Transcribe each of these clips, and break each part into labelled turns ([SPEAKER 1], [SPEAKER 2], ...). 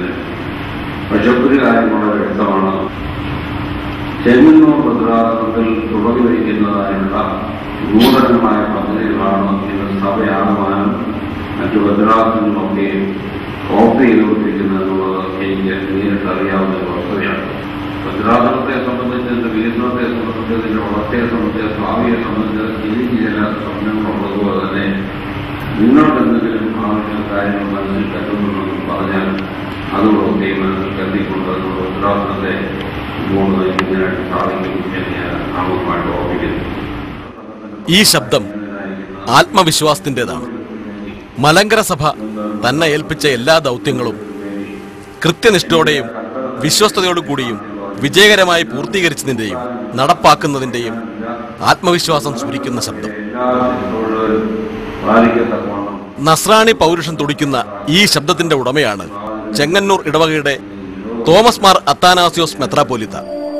[SPEAKER 1] പക്ഷെ ഒരു കാര്യം വളരെ വ്യക്തമാണ് ചെങ്ങന്നൂർ ഭദ്രാസനത്തിൽ തുടങ്ങി വയ്ക്കുന്നതായുള്ള നൂതനമായ പദ്ധതികളാണ് ഇന്ന് സഭയാകുവാനും മറ്റു ഭദ്രാസനങ്ങളൊക്കെ ഓപ്റ്റ് ചെയ്തുകൊണ്ടിരിക്കുന്നതെന്നുള്ളത് എനിക്ക് നേരിട്ട് അറിയാവുന്ന ഒരു വസ്തുതയാണ് ഭദ്രാസനത്തെ സംബന്ധിച്ച് ഇതിന്റെ വികസനത്തെ സംബന്ധിച്ച് ഇതിന്റെ വളർച്ചയെ സംബന്ധിച്ച് ഭാവിയെ സംബന്ധിച്ച് എനിക്ക് ചില സ്വപ്നങ്ങളുള്ളതുപോലെ തന്നെ നിങ്ങൾക്ക് എന്തെങ്കിലും ആവശ്യം കാര്യങ്ങൾ മനസ്സിൽ കരുതുന്നുണ്ടെന്ന് പറഞ്ഞാൽ അതുകൂടെ മനസ്സിൽ കരുതിക്കൊണ്ട് നമ്മുടെ ഉത്തരവാദിത്തത്തെ മുമ്പോട്ട് നയിക്കുന്നതിനായിട്ട് സാധിക്കും എന്ന് ഞാൻ ആമുഖമായിട്ട് ഓർമ്മിക്കുന്നു
[SPEAKER 2] ഈ ശബ്ദം ആത്മവിശ്വാസത്തിൻ്റെതാണ് മലങ്കര സഭ തന്നെ ഏൽപ്പിച്ച എല്ലാ ദൗത്യങ്ങളും കൃത്യനിഷ്ഠയോടെയും വിശ്വസ്തയോടുകൂടിയും വിജയകരമായി പൂർത്തീകരിച്ചതിൻ്റെയും നടപ്പാക്കുന്നതിൻ്റെയും ആത്മവിശ്വാസം സ്ഫുരിക്കുന്ന ശബ്ദം
[SPEAKER 1] എല്ലാ ശുശ്രൂഷകളും പാലിക്കത്തക്കവണ്ണം
[SPEAKER 2] നസ്രാണി പൗരുഷം തുടിക്കുന്ന ഈ ശബ്ദത്തിന്റെ ഉടമയാണ് ചെങ്ങന്നൂർ ഇടവകയുടെ തോമസ് മാർ അത്താനാസിയോസ് മെത്രാപോലിത്ത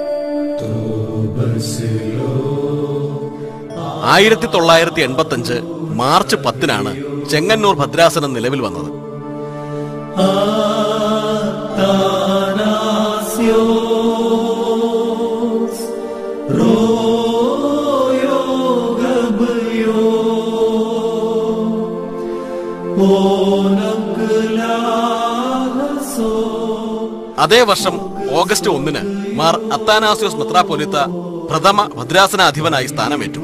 [SPEAKER 2] ആയിരത്തി തൊള്ളായിരത്തി എൺപത്തി അഞ്ച് മാർച്ച് പത്തിനാണ് ചെങ്ങന്നൂർ ഭദ്രാസനം നിലവിൽ വന്നത് അതേ വർഷം ഓഗസ്റ്റ് ഒന്നിന് മാർ അത്താനാസിയോസ് മെത്രാപോലിത്ത പ്രഥമ ഭദ്രാസനാധിപനായി സ്ഥാനമേറ്റു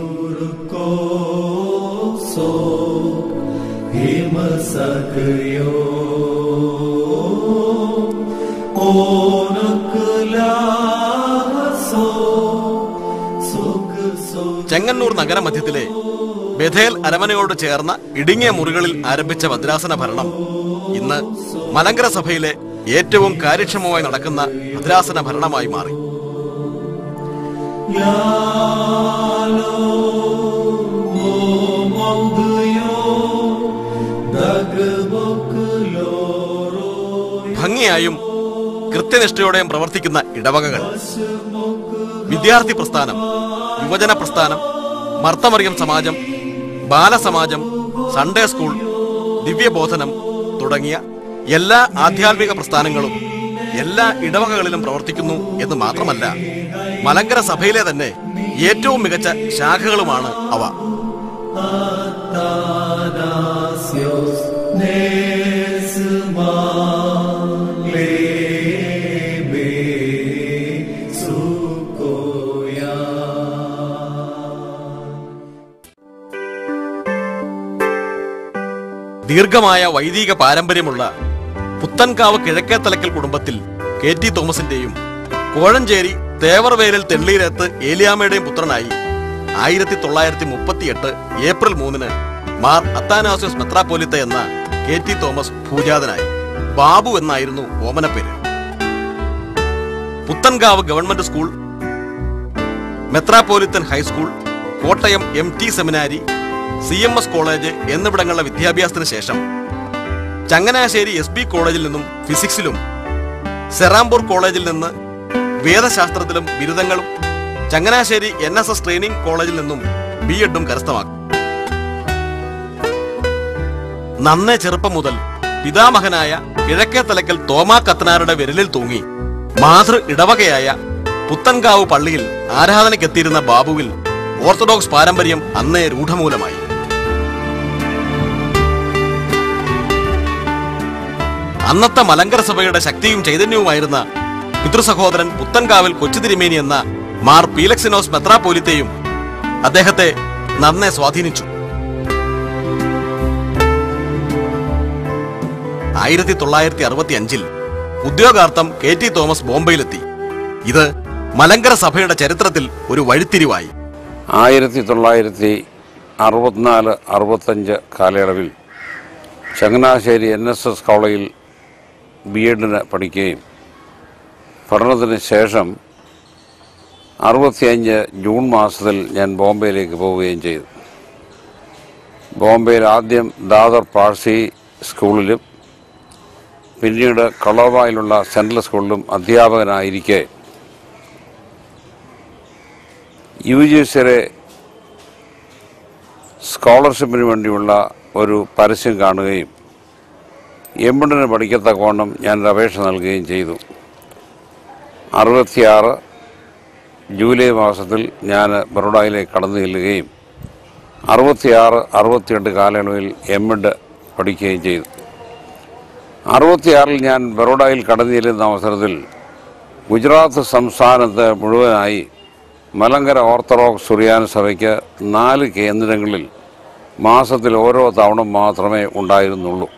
[SPEAKER 2] ചെങ്ങന്നൂർ നഗരമധ്യത്തിലെ ബഥേൽ അരമനയോട് ചേർന്ന ഇടുങ്ങിയ മുറികളിൽ ആരംഭിച്ച ഭദ്രാസന ഭരണം ഇന്ന് മലങ്കര സഭയിലെ ഏറ്റവും കാര്യക്ഷമമായി നടക്കുന്ന ഭദ്രാസന ഭരണമായി മാറി ഭംഗിയായും കൃത്യനിഷ്ഠയോടെയും പ്രവർത്തിക്കുന്ന ഇടവകകൾ വിദ്യാർത്ഥി പ്രസ്ഥാനം യുവജന പ്രസ്ഥാനം മർത്തമറിയം സമാജം ബാലസമാജം സൺഡേ സ്കൂൾ ദിവ്യബോധനം തുടങ്ങിയ എല്ലാ ആധ്യാത്മിക പ്രസ്ഥാനങ്ങളും എല്ലാ ഇടവകകളിലും പ്രവർത്തിക്കുന്നു എന്ന് മാത്രമല്ല മലങ്കര സഭയിലെ തന്നെ ഏറ്റവും മികച്ച ശാഖകളുമാണ് അവ ദീർഘമായ വൈദിക പാരമ്പര്യമുള്ള പുത്തൻകാവ് കിഴക്കേത്തലക്കൽ കുടുംബത്തിൽ കെ ടി തോമസിന്റെയും കോഴഞ്ചേരി തേവർവേലിൽ തെള്ളീരത്ത് ഏലിയാമ്മയുടെയും പുത്രനായി ആയിരത്തി തൊള്ളായിരത്തി മുപ്പത്തിയെട്ട് ഏപ്രിൽ മൂന്നിന് മാർ അത്താനാസിയോസ് മെത്രാപ്പോലിത്ത എന്ന കെ ടി തോമസ് ഭൂജാതനായി ബാബു എന്നായിരുന്നു ഓമനപ്പേര് Puthencavu government school Metropolitan high school Kottayam M T seminary C M S college എന്നിവിടങ്ങളിലെ വിദ്യാഭ്യാസത്തിന് ശേഷം ചങ്ങനാശ്ശേരി എസ് ബി കോളേജിൽ നിന്നും ഫിസിക്സിലും സെറാംപൂർ കോളേജിൽ നിന്ന് വേദശാസ്ത്രത്തിലും ബിരുദങ്ങളും Changanassery N S S training കോളേജിൽ നിന്നും ബി എഡും കരസ്ഥമാക്കി നന്നേ ചെറുപ്പം മുതൽ പിതാമഹനായ കിഴക്കേ തലക്കൽ തോമാ കത്തനാരുടെ വിരലിൽ തൂങ്ങി മാതൃ ഇടവകയായ പുത്തൻകാവ് പള്ളിയിൽ ആരാധനയ്ക്കെത്തിയിരുന്ന ബാബുവിൽ ഓർത്തഡോക്സ് പാരമ്പര്യം അന്നേ രൂഢമൂലമായി അന്നത്തെ മലങ്കര സഭയുടെ ശക്തിയും ചൈതന്യവുമായിരുന്ന പിതൃസഹോദരൻ പുത്തൻകാവിൽ കൊച്ചുതിരുമേനി എന്ന മാർ പീലക്സിനോസ് മെത്രാപോലിത്തെയും അദ്ദേഹത്തെ നന്നെ സ്വാധീനിച്ചു ആയിരത്തി തൊള്ളായിരത്തി അറുപത്തി അഞ്ചിൽ ഉദ്യോഗാർത്ഥം കെ ടി തോമസ് ബോംബെയിലെത്തി ഇത് മലങ്കര സഭയുടെ ചരിത്രത്തിൽ ഒരു വഴിത്തിരിവായി
[SPEAKER 3] ആയിരത്തി തൊള്ളായിരത്തി അറുപത്തിനാല് അറുപത്തഞ്ച് കാലയളവിൽ ചങ്ങനാശ്ശേരി എൻ എസ് എസ് കോളേജിൽ ബി എഡിന് പഠിക്കുകയും പഠനത്തിന് ശേഷം അറുപത്തിയഞ്ച് ജൂൺ മാസത്തിൽ ഞാൻ ബോംബെയിലേക്ക് പോവുകയും ചെയ്തു ബോംബെയിൽ ആദ്യം ദാദർ പാഴ്സി സ്കൂളിലും പിന്നീട് കൊളോബായിലുള്ള സെൻട്രൽ സ്കൂളിലും അധ്യാപകനായിരിക്കെ യു ജി സിയുടെ സ്കോളർഷിപ്പിന് വേണ്ടിയുള്ള ഒരു പരസ്യം കാണുകയും എമ്മിഡിന് പഠിക്കത്തക്കോണം ഞാനൊരു അപേക്ഷ നൽകുകയും ചെയ്തു അറുപത്തിയാറ് ജൂലൈ മാസത്തിൽ ഞാൻ ബറോഡയിലേക്ക് കടന്നു ചെല്ലുകയും അറുപത്തിയാറ് അറുപത്തിയെട്ട് കാലയളവിൽ എമ്മിഡ് പഠിക്കുകയും ചെയ്തു അറുപത്തിയാറിൽ ഞാൻ ബറോഡയിൽ കടന്നു ചെല്ലുന്ന അവസരത്തിൽ ഗുജറാത്ത് സംസ്ഥാനത്ത് മുഴുവനായി മലങ്കര ഓർത്തഡോക്സ് സുറിയാന സഭയ്ക്ക് നാല് കേന്ദ്രങ്ങളിൽ മാസത്തിൽ ഓരോ തവണ മാത്രമേ ഉണ്ടായിരുന്നുള്ളൂ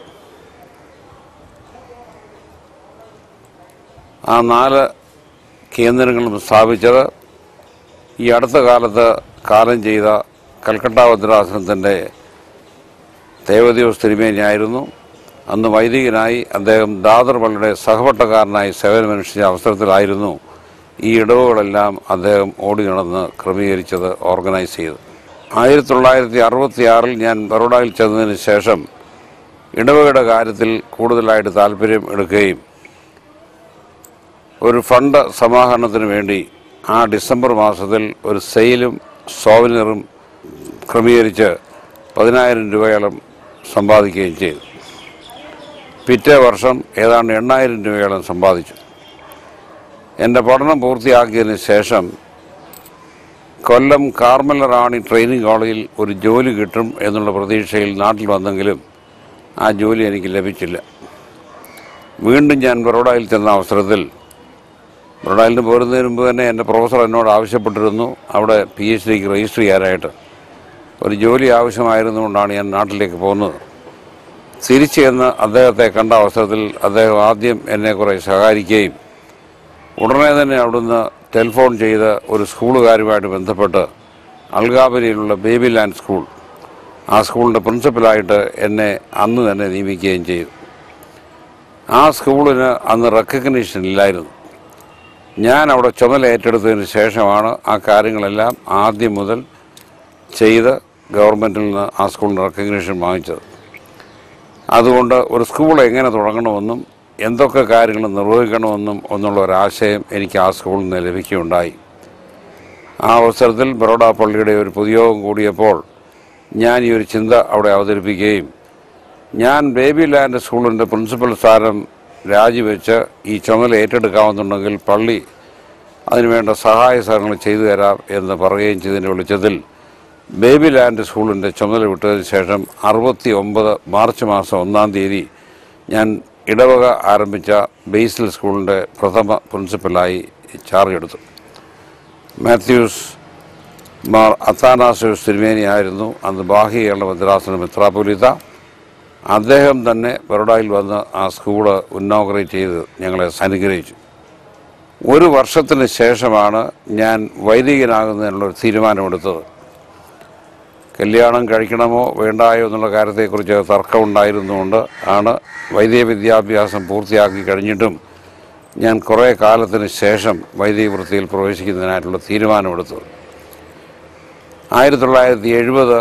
[SPEAKER 3] ആ നാല് കേന്ദ്രങ്ങളും സ്ഥാപിച്ചത് ഈ അടുത്ത കാലത്ത് കാലം ചെയ്ത കൽക്കട്ട ഭദ്രാസനത്തിൻ്റെ ദേവദിവസ് തിരുമേനിയായിരുന്നു അന്ന് വൈദികനായി അദ്ദേഹം ദാദർ പള്ളിയുടെ സഹപട്ടക്കാരനായി സേവനമനുഷ്ഠിച്ച അവസരത്തിലായിരുന്നു ഈ ഇടവുകളെല്ലാം അദ്ദേഹം ഓടി നടന്ന് ക്രമീകരിച്ചത് ഓർഗനൈസ് ചെയ്തത് ആയിരത്തി തൊള്ളായിരത്തി അറുപത്തിയാറിൽ ഞാൻ ബറോഡയിൽ ചെന്നതിന് ശേഷം ഇടവകയുടെ കാര്യത്തിൽ കൂടുതലായിട്ട് താല്പര്യം എടുക്കുകയും ഒരു ഫണ്ട് സമാഹരണത്തിന് വേണ്ടി ആ ഡിസംബർ മാസത്തിൽ ഒരു സെയിലും സോവനിയറും ക്രമീകരിച്ച് പതിനായിരം രൂപയോളം സമ്പാദിക്കുകയും ചെയ്തു പിറ്റേ വർഷം ഏതാണ്ട് എണ്ണായിരം രൂപയോളം സമ്പാദിച്ചു എൻ്റെ പഠനം പൂർത്തിയാക്കിയതിന് ശേഷം കൊല്ലം കാർമൽ റാണി ട്രെയിനിങ് കോളേജിൽ ഒരു ജോലി കിട്ടും എന്നുള്ള പ്രതീക്ഷയിൽ നാട്ടിൽ വന്നെങ്കിലും ആ ജോലി എനിക്ക് ലഭിച്ചില്ല വീണ്ടും ഞാൻ ബറോഡയിൽ ചെന്ന അവസരത്തിൽ ബറോഡയിൽ നിന്ന് പോരുന്നതിന് മുമ്പ് തന്നെ എൻ്റെ പ്രൊഫസർ എന്നോട് ആവശ്യപ്പെട്ടിരുന്നു അവിടെ പി എച്ച് ഡിക്ക് രജിസ്റ്റർ ചെയ്യാനായിട്ട് ഒരു ജോലി ആവശ്യമായിരുന്നുകൊണ്ടാണ് ഞാൻ നാട്ടിലേക്ക് പോകുന്നത് തിരിച്ചു ചെന്ന് അദ്ദേഹത്തെ കണ്ട അവസരത്തിൽ അദ്ദേഹം ആദ്യം എന്നെ കുറെ സഹായിക്കുകയും ഉടനെ തന്നെ അവിടുന്ന് ടെലിഫോൺ ചെയ്ത് ഒരു സ്കൂളുകാരുമായിട്ട് ബന്ധപ്പെട്ട് അൽഗാബരിയിലുള്ള ബേബി ലാൻഡ് സ്കൂൾ ആ സ്കൂളിൻ്റെ പ്രിൻസിപ്പലായിട്ട് എന്നെ അന്ന് തന്നെ നിയമിക്കുകയും ചെയ്തു ആ സ്കൂളിന് അന്ന് റെക്കഗ്നീഷൻ ഇല്ലായിരുന്നു ഞാൻ അവിടെ ചുമതല ഏറ്റെടുത്തതിന് ശേഷമാണ് ആ കാര്യങ്ങളെല്ലാം ആദ്യം മുതൽ ചെയ്ത് ഗവൺമെൻറ്റിൽ നിന്ന് ആ സ്കൂളിന് റെക്കഗ്നീഷൻ വാങ്ങിച്ചത് അതുകൊണ്ട് ഒരു സ്കൂൾ എങ്ങനെ തുടങ്ങണമെന്നും എന്തൊക്കെ കാര്യങ്ങൾ നിർവഹിക്കണമെന്നും എന്നുള്ള ഒരാശയം എനിക്ക് ആ സ്കൂളിൽ നിന്ന് ലഭിക്കുകയുണ്ടായി ആ അവസരത്തിൽ ബറോഡ പള്ളിയുടെ ഒരു പൊതുയോഗം കൂടിയപ്പോൾ ഞാൻ ഈ ഒരു ചിന്ത അവിടെ അവതരിപ്പിക്കുകയും ഞാൻ ബേബി ലാൻഡ് സ്കൂളിൻ്റെ പ്രിൻസിപ്പൽ സ്ഥാനം രാജിവെച്ച് ഈ ചുമതല ഏറ്റെടുക്കാവുന്നുണ്ടെങ്കിൽ പള്ളി അതിനുവേണ്ട സഹായ സഹകരണങ്ങൾ ചെയ്തു തരാം എന്ന് പറയുകയും ചെയ്തതിൻ്റെ വെളിച്ചത്തിൽ ബേബി ലാൻഡ് സ്കൂളിൻ്റെ ചുമതല വിട്ടതിന് ശേഷം അറുപത്തി ഒമ്പത് മാർച്ച് മാസം ഒന്നാം തീയതി ഞാൻ ഇടവക ആരംഭിച്ച ബേസിൽ സ്കൂളിൻ്റെ പ്രഥമ പ്രിൻസിപ്പലായി ചാർജ് എടുത്തു മാത്യൂസ് മാർ അത്താനാസോസ് തിരുമേനിയായിരുന്നു അന്ന് ബാഹ്യ കേരള മദ്രാസന മെത്രാപൊലിത്ത അദ്ദേഹം തന്നെ ബറോഡയിൽ വന്ന് ആ സ്കൂള് ഇന്നോഗ്രേറ്റ് ചെയ്ത് ഞങ്ങളെ അനുഗ്രഹിച്ചു ഒരു വർഷത്തിന് ശേഷമാണ് ഞാൻ വൈദികനാകുന്നതിനുള്ളൊരു തീരുമാനമെടുത്തത് കല്യാണം കഴിക്കണമോ വേണ്ടായോ എന്നുള്ള കാര്യത്തെക്കുറിച്ച് തർക്കമുണ്ടായിരുന്നുകൊണ്ട് ആണ് വൈദിക വിദ്യാഭ്യാസം പൂർത്തിയാക്കി കഴിഞ്ഞിട്ടും ഞാൻ കുറേ കാലത്തിന് ശേഷം വൈദിക വൃത്തിയിൽ പ്രവേശിക്കുന്നതിനായിട്ടുള്ള തീരുമാനമെടുത്തത് ആയിരത്തി തൊള്ളായിരത്തി എഴുപത്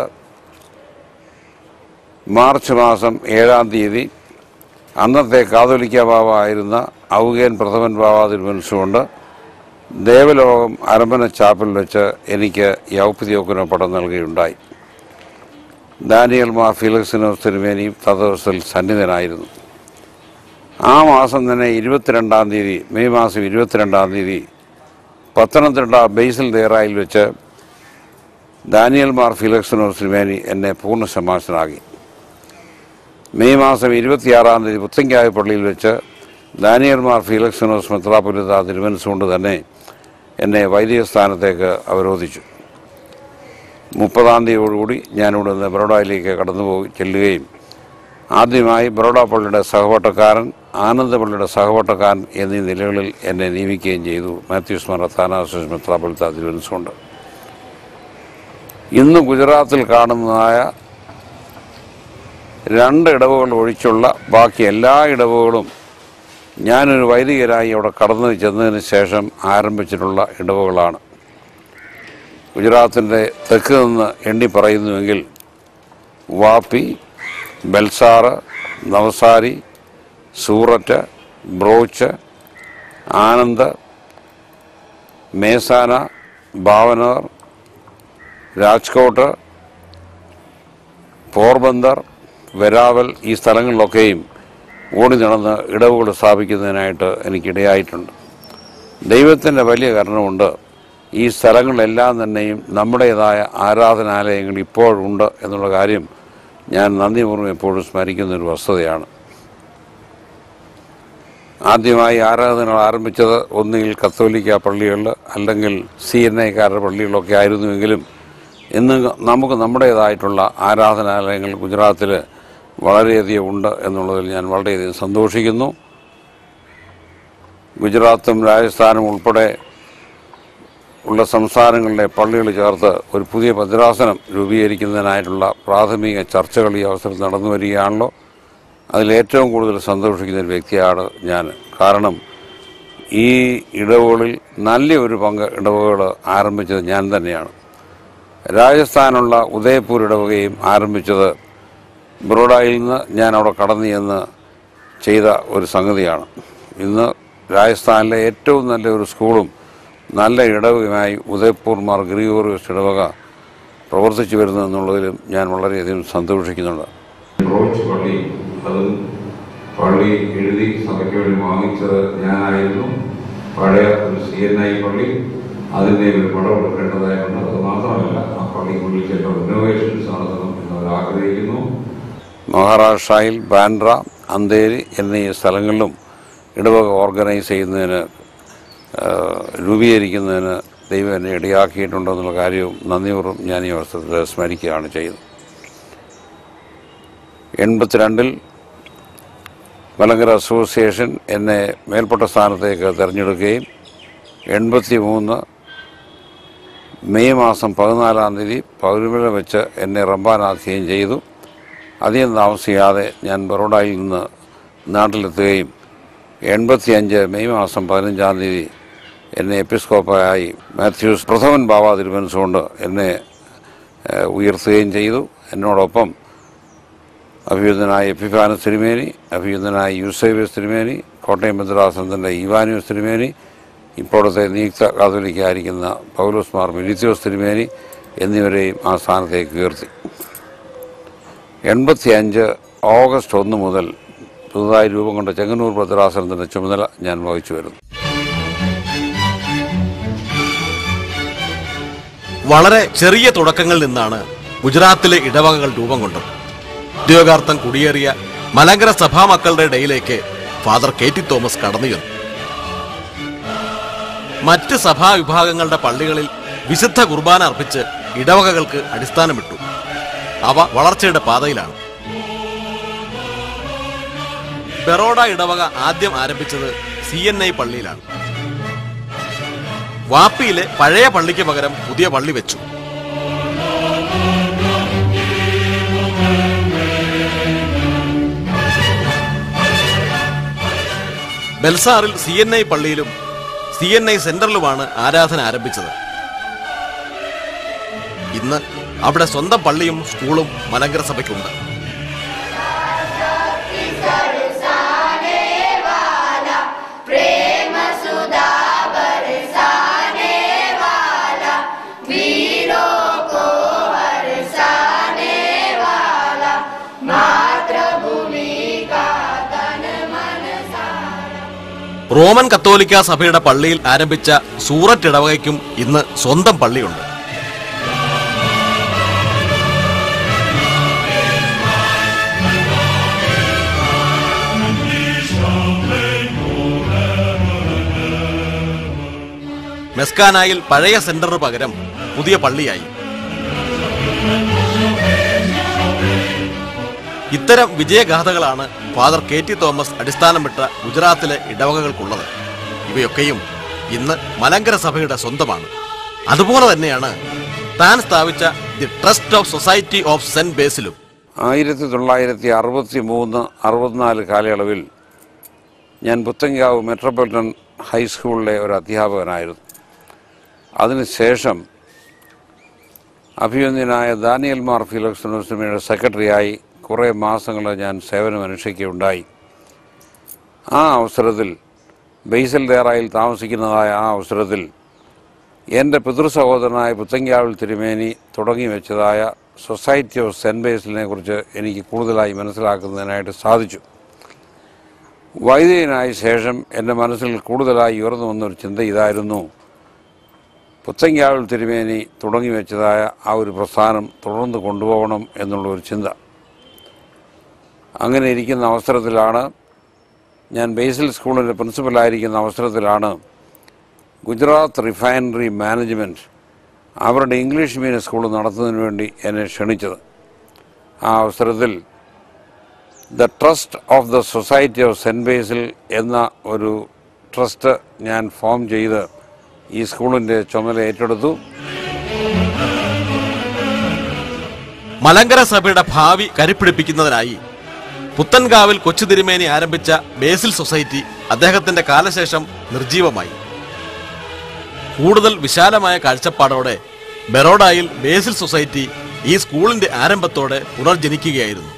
[SPEAKER 3] മാർച്ച് മാസം ഏഴാം തീയതി അന്നത്തെ കാതോലിക്ക ബാബായിരുന്ന ഔഗേൻ പ്രഥമൻ ബാബ തിരുമനസുകൊണ്ട് ദേവലോകം അരമന ചാപ്പലിൽ വെച്ച് എനിക്ക് യൗപ്പതിയോക്കിനോ പടം നൽകുകയുണ്ടായി ദാനിയൽ മാർ ഫിലക്സിനോസ് തിരുമേനിയും തദവസത്തിൽ സന്നിധനായിരുന്നു ആ മാസം തന്നെ ഇരുപത്തിരണ്ടാം തീയതി മെയ് മാസം ഇരുപത്തിരണ്ടാം തീയതി പത്തനംതിട്ട ബേസിൽ ദേറായിൽ വെച്ച് ദാനിയൽ മാർ ഫിലക്സിനോസ് തിരുമേനി എന്നെ പൂർണ്ണ ശമാശനാക്കി മെയ് മാസം ഇരുപത്തിയാറാം തീയതി പുത്തങ്കായ പള്ളിയിൽ വെച്ച് ദാനിയൽ മാർ ഫിലക്സിനോസ് മെത്രാപൊലിത തിരുമനസുകൊണ്ട് തന്നെ എന്നെ വൈദിക സ്ഥാനത്തേക്ക് അവരോധിച്ചു മുപ്പതാം തീയതിയോടുകൂടി ഞാനിവിടെ നിന്ന് ബറോഡയിലേക്ക് കടന്നുപോയി ചെല്ലുകയും ആദ്യമായി ബറോഡ പള്ളിയുടെ സഹവട്ടക്കാരൻ ആനന്ദപള്ളിയുടെ സഹവട്ടക്കാരൻ എന്നീ നിലകളിൽ എന്നെ നിയമിക്കുകയും ചെയ്തു മാത്യൂസ് മാർ അത്താനാസോസ് മെത്രാപൊലിത്ത തിരുവനസുകൊണ്ട് ഇന്ന് ഗുജറാത്തിൽ കാണുന്നതായ രണ്ട് ഇടവുകൾ ഒഴിച്ചുള്ള ബാക്കി എല്ലാ ഇടവുകളും ഞാനൊരു വൈദികരായി അവിടെ കടന്നു ചെന്നതിന് ശേഷം ആരംഭിച്ചിട്ടുള്ള ഇടവുകളാണ് ഗുജറാത്തിൻ്റെ തെക്ക് നിന്ന് എണ്ണി പറയുന്നുവെങ്കിൽ വാപ്പി ബൽസാറ് നവസാരി സൂററ്റ് ബ്രോച്ച് ആനന്ദ് മേസാന ഭാവനർ രാജ്കോട്ട് പോർബന്ദർ വെരാവൽ ഈ സ്ഥലങ്ങളിലൊക്കെയും ഓടി നടന്ന് ഇടവുകൾ സ്ഥാപിക്കുന്നതിനായിട്ട് എനിക്കിടയായിട്ടുണ്ട് ദൈവത്തിൻ്റെ വലിയ കാരണമുണ്ട് ഈ സ്ഥലങ്ങളിലെല്ലാം തന്നെയും നമ്മുടേതായ ആരാധനാലയങ്ങൾ ഇപ്പോഴുണ്ട് എന്നുള്ള കാര്യം ഞാൻ നന്ദിപൂർവ്വം എപ്പോഴും സ്മരിക്കുന്ന ഒരു വസ്തുതയാണ് ആദ്യമായി ആരാധനകൾ ആരംഭിച്ചത് ഒന്നുകിൽ കത്തോലിക്ക പള്ളികളിൽ അല്ലെങ്കിൽ സി എൻ ഐക്കാരുടെ പള്ളികളിലൊക്കെ ആയിരുന്നുവെങ്കിലും ഇന്ന് നമുക്ക് നമ്മുടേതായിട്ടുള്ള ആരാധനാലയങ്ങൾ ഗുജറാത്തിൽ വളരെയധികം ഉണ്ട് എന്നുള്ളതിൽ ഞാൻ വളരെയധികം സന്തോഷിക്കുന്നു ഗുജറാത്തും രാജസ്ഥാനും ഉൾപ്പെടെ ഉള്ള സംസ്ഥാനങ്ങളിലെ പള്ളികൾ ചേർത്ത് ഒരു പുതിയ ഭദ്രാസനം രൂപീകരിക്കുന്നതിനായിട്ടുള്ള പ്രാഥമിക ചർച്ചകൾ ഈ അവസരത്തിൽ നടന്നു വരികയാണല്ലോ അതിൽ ഏറ്റവും കൂടുതൽ സന്തോഷിക്കുന്ന ഒരു വ്യക്തിയാണ് ഞാൻ കാരണം ഈ ഇടവുകളിൽ നല്ല ഒരു പങ്ക് ഇടവകൾ ആരംഭിച്ചത് ഞാൻ തന്നെയാണ് രാജസ്ഥാനുള്ള ഉദയപൂർ ഇടവകയും ആരംഭിച്ചത് ബറോഡയിൽ നിന്ന് ഞാൻ അവിടെ കടന്നു ചെന്ന് ചെയ്ത ഒരു സംഗതിയാണ് ഇന്ന് രാജസ്ഥാനിലെ ഏറ്റവും നല്ല ഒരു സ്കൂളും നല്ല ഇടവകയുമായി ഉദയ്പൂർ മാർ ഗ്രിഗോറിയസ് ഇടവക പ്രവർത്തിച്ചു വരുന്നു എന്നുള്ളതിലും ഞാൻ വളരെയധികം സന്തോഷിക്കുന്നുണ്ട്
[SPEAKER 1] ബ്രോച്ച് പള്ളി അതും പള്ളി എഴുതി സഭയ്ക്ക് വേണ്ടി വാങ്ങിച്ചത് ഞാനായിരുന്നു പഴയ ഒരു സി എൻ ഐ പള്ളി അതിൻ്റെ ഒരു പടം എടുക്കേണ്ടതായിട്ടുണ്ട് അത് മാത്രമല്ല ആ പള്ളിക്കുള്ളിൽ ചില റിനോവേഷൻസ് നടത്തണം എന്നവർ ആഗ്രഹിക്കുന്നു
[SPEAKER 3] മഹാരാഷ്ട്രയിൽ ബാൻഡ്ര അന്തേരി എന്നീ സ്ഥലങ്ങളിലും ഇടവക ഓർഗനൈസ് ചെയ്യുന്നതിന് ആ, രൂപീകരിക്കുന്നതിന് ദൈവം എന്നെ ഇടയാക്കിയിട്ടുണ്ടെന്നുള്ള കാര്യവും നന്ദിപൂർവ്വം ഞാൻ ഈ അവസരത്തിൽ സ്മരിക്കുകയാണ് ചെയ്യുന്നത് എൺപത്തിരണ്ടിൽ മലങ്കര അസോസിയേഷൻ എന്നെ മേൽപ്പെട്ട സ്ഥാനത്തേക്ക് തിരഞ്ഞെടുക്കുകയും എൺപത്തി മൂന്ന് മെയ് മാസം പതിനാലാം തീയതി പൗരമില വെച്ച് എന്നെ റംബാനാക്കുകയും ചെയ്തു അധികം താമസിയാതെ ഞാൻ ബറോഡയിൽ നിന്ന് നാട്ടിലെത്തുകയും എൺപത്തിയഞ്ച് മെയ് മാസം പതിനഞ്ചാം തീയതി എന്നെ എപ്പിസ്കോപ്പായി മാത്യൂസ് പ്രഥമൻ ബാബ തിരുമനസുകൊണ്ട് എന്നെ ഏഹ്, ഉയർത്തുകയും ചെയ്തു എന്നോടൊപ്പം അഭിയുദ്ധനായ എപ്പിഫാനസ് തിരുമേനി അഭിയുദ്ധനായ യൂസേബിയസ് തിരുമേനി കോട്ടയം ഭദ്രാസനത്തിൻ്റെ ഇവാനിയോസ് തിരുമേനി ഇപ്പോഴത്തെ നിയുക്ത കാതോലിക്കായിരിക്കുന്ന പൗലോസ് മാർ മിലിത്യോസ് തിരുമേനി എന്നിവരെയും ആ സ്ഥാനത്തേക്ക് ഉയർത്തി എൺപത്തി അഞ്ച് ഓഗസ്റ്റ് ഒന്ന് മുതൽ പുതുതായി രൂപം കൊണ്ട ചെങ്ങന്നൂർ ഭദ്രാസനത്തിൻ്റെ ചുമതല ഞാൻ വഹിച്ചു വരുന്നു
[SPEAKER 2] വളരെ ചെറിയ തുടക്കങ്ങളിൽ നിന്നാണ് ഗുജറാത്തിലെ ഇടവകകൾ രൂപം കൊണ്ടത് ഉദ്യോഗാർത്ഥം കുടിയേറിയ മലങ്കര സഭാമക്കളുടെ ഇടയിലേക്ക് ഫാദർ കെ ടി തോമസ് കടന്നു ചെന്നു മറ്റ് സഭാ വിഭാഗങ്ങളുടെ പള്ളികളിൽ വിശുദ്ധ കുർബാന അർപ്പിച്ച് ഇടവകകൾക്ക് അടിസ്ഥാനമിട്ടു അവ വളർച്ചയുടെ പാതയിലാണ് ബറോഡ ഇടവക ആദ്യം ആരംഭിച്ചത് സി എൻ ഐ പള്ളിയിലാണ് വാപ്പിയിലെ പഴയ പള്ളിക്ക് പകരം പുതിയ പള്ളി വെച്ചു ബെൽസാറിൽ സി എൻ ഐ പള്ളിയിലും സി എൻ ഐ സെന്ററിലുമാണ് ആരാധന ആരംഭിച്ചത് ഇന്ന് അവിടെ സ്വന്തം പള്ളിയും സ്കൂളും മലങ്കര സഭയ്ക്കുണ്ട് റോമൻ കത്തോലിക്ക സഭയുടെ പള്ളിയിൽ ആരംഭിച്ച സൂററ്റ് ഇടവകയ്ക്കും ഇന്ന് സ്വന്തം പള്ളിയുണ്ട് മെസ്കാനായിൽ പഴയ സെന്ററിന് പകരം പുതിയ പള്ളിയായി ഇത്തരം വിജയഗാഥകളാണ് ഫാദർ കെ ടി തോമസ് അടിസ്ഥാനമിട്ട ഗുജറാത്തിലെ ഇടവകകൾക്കുള്ളത് ഇവയൊക്കെയും ഇന്ന് മലങ്കര സഭയുടെ സ്വന്തമാണ് അതുപോലെ തന്നെയാണ് താൻ സ്ഥാപിച്ച the trust of society of saint ബേസിലും
[SPEAKER 3] ആയിരത്തി തൊള്ളായിരത്തി അറുപത്തി മൂന്ന് അറുപത്തിനാല് കാലയളവിൽ ഞാൻ പുത്തങ്കാവ് മെട്രോപൊളിറ്റൻ ഹൈസ്കൂളിലെ ഒരു അധ്യാപകനായിരുന്നു അതിനുശേഷം അഭിനന്ദനായ ദാനിയൽ മാർ ഫിലോക്സ് യൂണിവേഴ്സിറ്റിയുടെ സെക്രട്ടറിയായി കുറേ മാസങ്ങൾ ഞാൻ സേവനം അനുഷ്ഠിക്കുകയുണ്ടായി ആ അവസരത്തിൽ ബെയ്സൽ ദേറായിൽ താമസിക്കുന്നതായ ആ അവസരത്തിൽ എൻ്റെ പിതൃ സഹോദരനായ പുത്തങ്കാവിൽ തിരുമേനി തുടങ്ങി വെച്ചതായ സൊസൈറ്റി ഓഫ് സെൻറ്റ് ബേസിലിനെ കുറിച്ച് എനിക്ക് കൂടുതലായി മനസ്സിലാക്കുന്നതിനായിട്ട് സാധിച്ചു വൈദികനായ ശേഷം എൻ്റെ മനസ്സിൽ കൂടുതലായി ഉയർന്നു വന്നൊരു ചിന്ത ഇതായിരുന്നു പുത്തങ്കാവിൽ തിരുമേനി തുടങ്ങി വെച്ചതായ ആ ഒരു പ്രസ്ഥാനം തുടർന്ന് കൊണ്ടുപോകണം എന്നുള്ള ഒരു ചിന്ത അങ്ങനെ ഇരിക്കുന്ന അവസരത്തിലാണ് ഞാൻ ബേസിൽ സ്കൂളിൻ്റെ പ്രിൻസിപ്പലായിരിക്കുന്ന അവസരത്തിലാണ് ഗുജറാത്ത് റിഫൈനറി മാനേജ്മെൻറ്റ് അവരുടെ ഇംഗ്ലീഷ് മീഡിയം സ്കൂൾ നടത്തുന്നതിന് വേണ്ടി എന്നെ ക്ഷണിച്ചത് ആ അവസരത്തിൽ the trust of the society of saint Basil എന്ന ഒരു ട്രസ്റ്റ് ഞാൻ ഫോം ചെയ്ത് ഈ സ്കൂളിൻ്റെ ചുമതല ഏറ്റെടുത്തു
[SPEAKER 2] മലങ്കര സഭയുടെ ഭാവി കരുപ്പിടിപ്പിക്കുന്നതിനായി പുത്തൻകാവിൽ കൊച്ചു തിരുമേനി ആരംഭിച്ച ബേസിൽ സൊസൈറ്റി അദ്ദേഹത്തിന്റെ കാലശേഷം നിർജീവമായി കൂടുതൽ വിശാലമായ കാഴ്ചപ്പാടോടെ ബറോഡായിൽ ബേസിൽ സൊസൈറ്റി ഈ സ്കൂളിന്റെ ആരംഭത്തോടെ പുനർജനിക്കുകയായിരുന്നു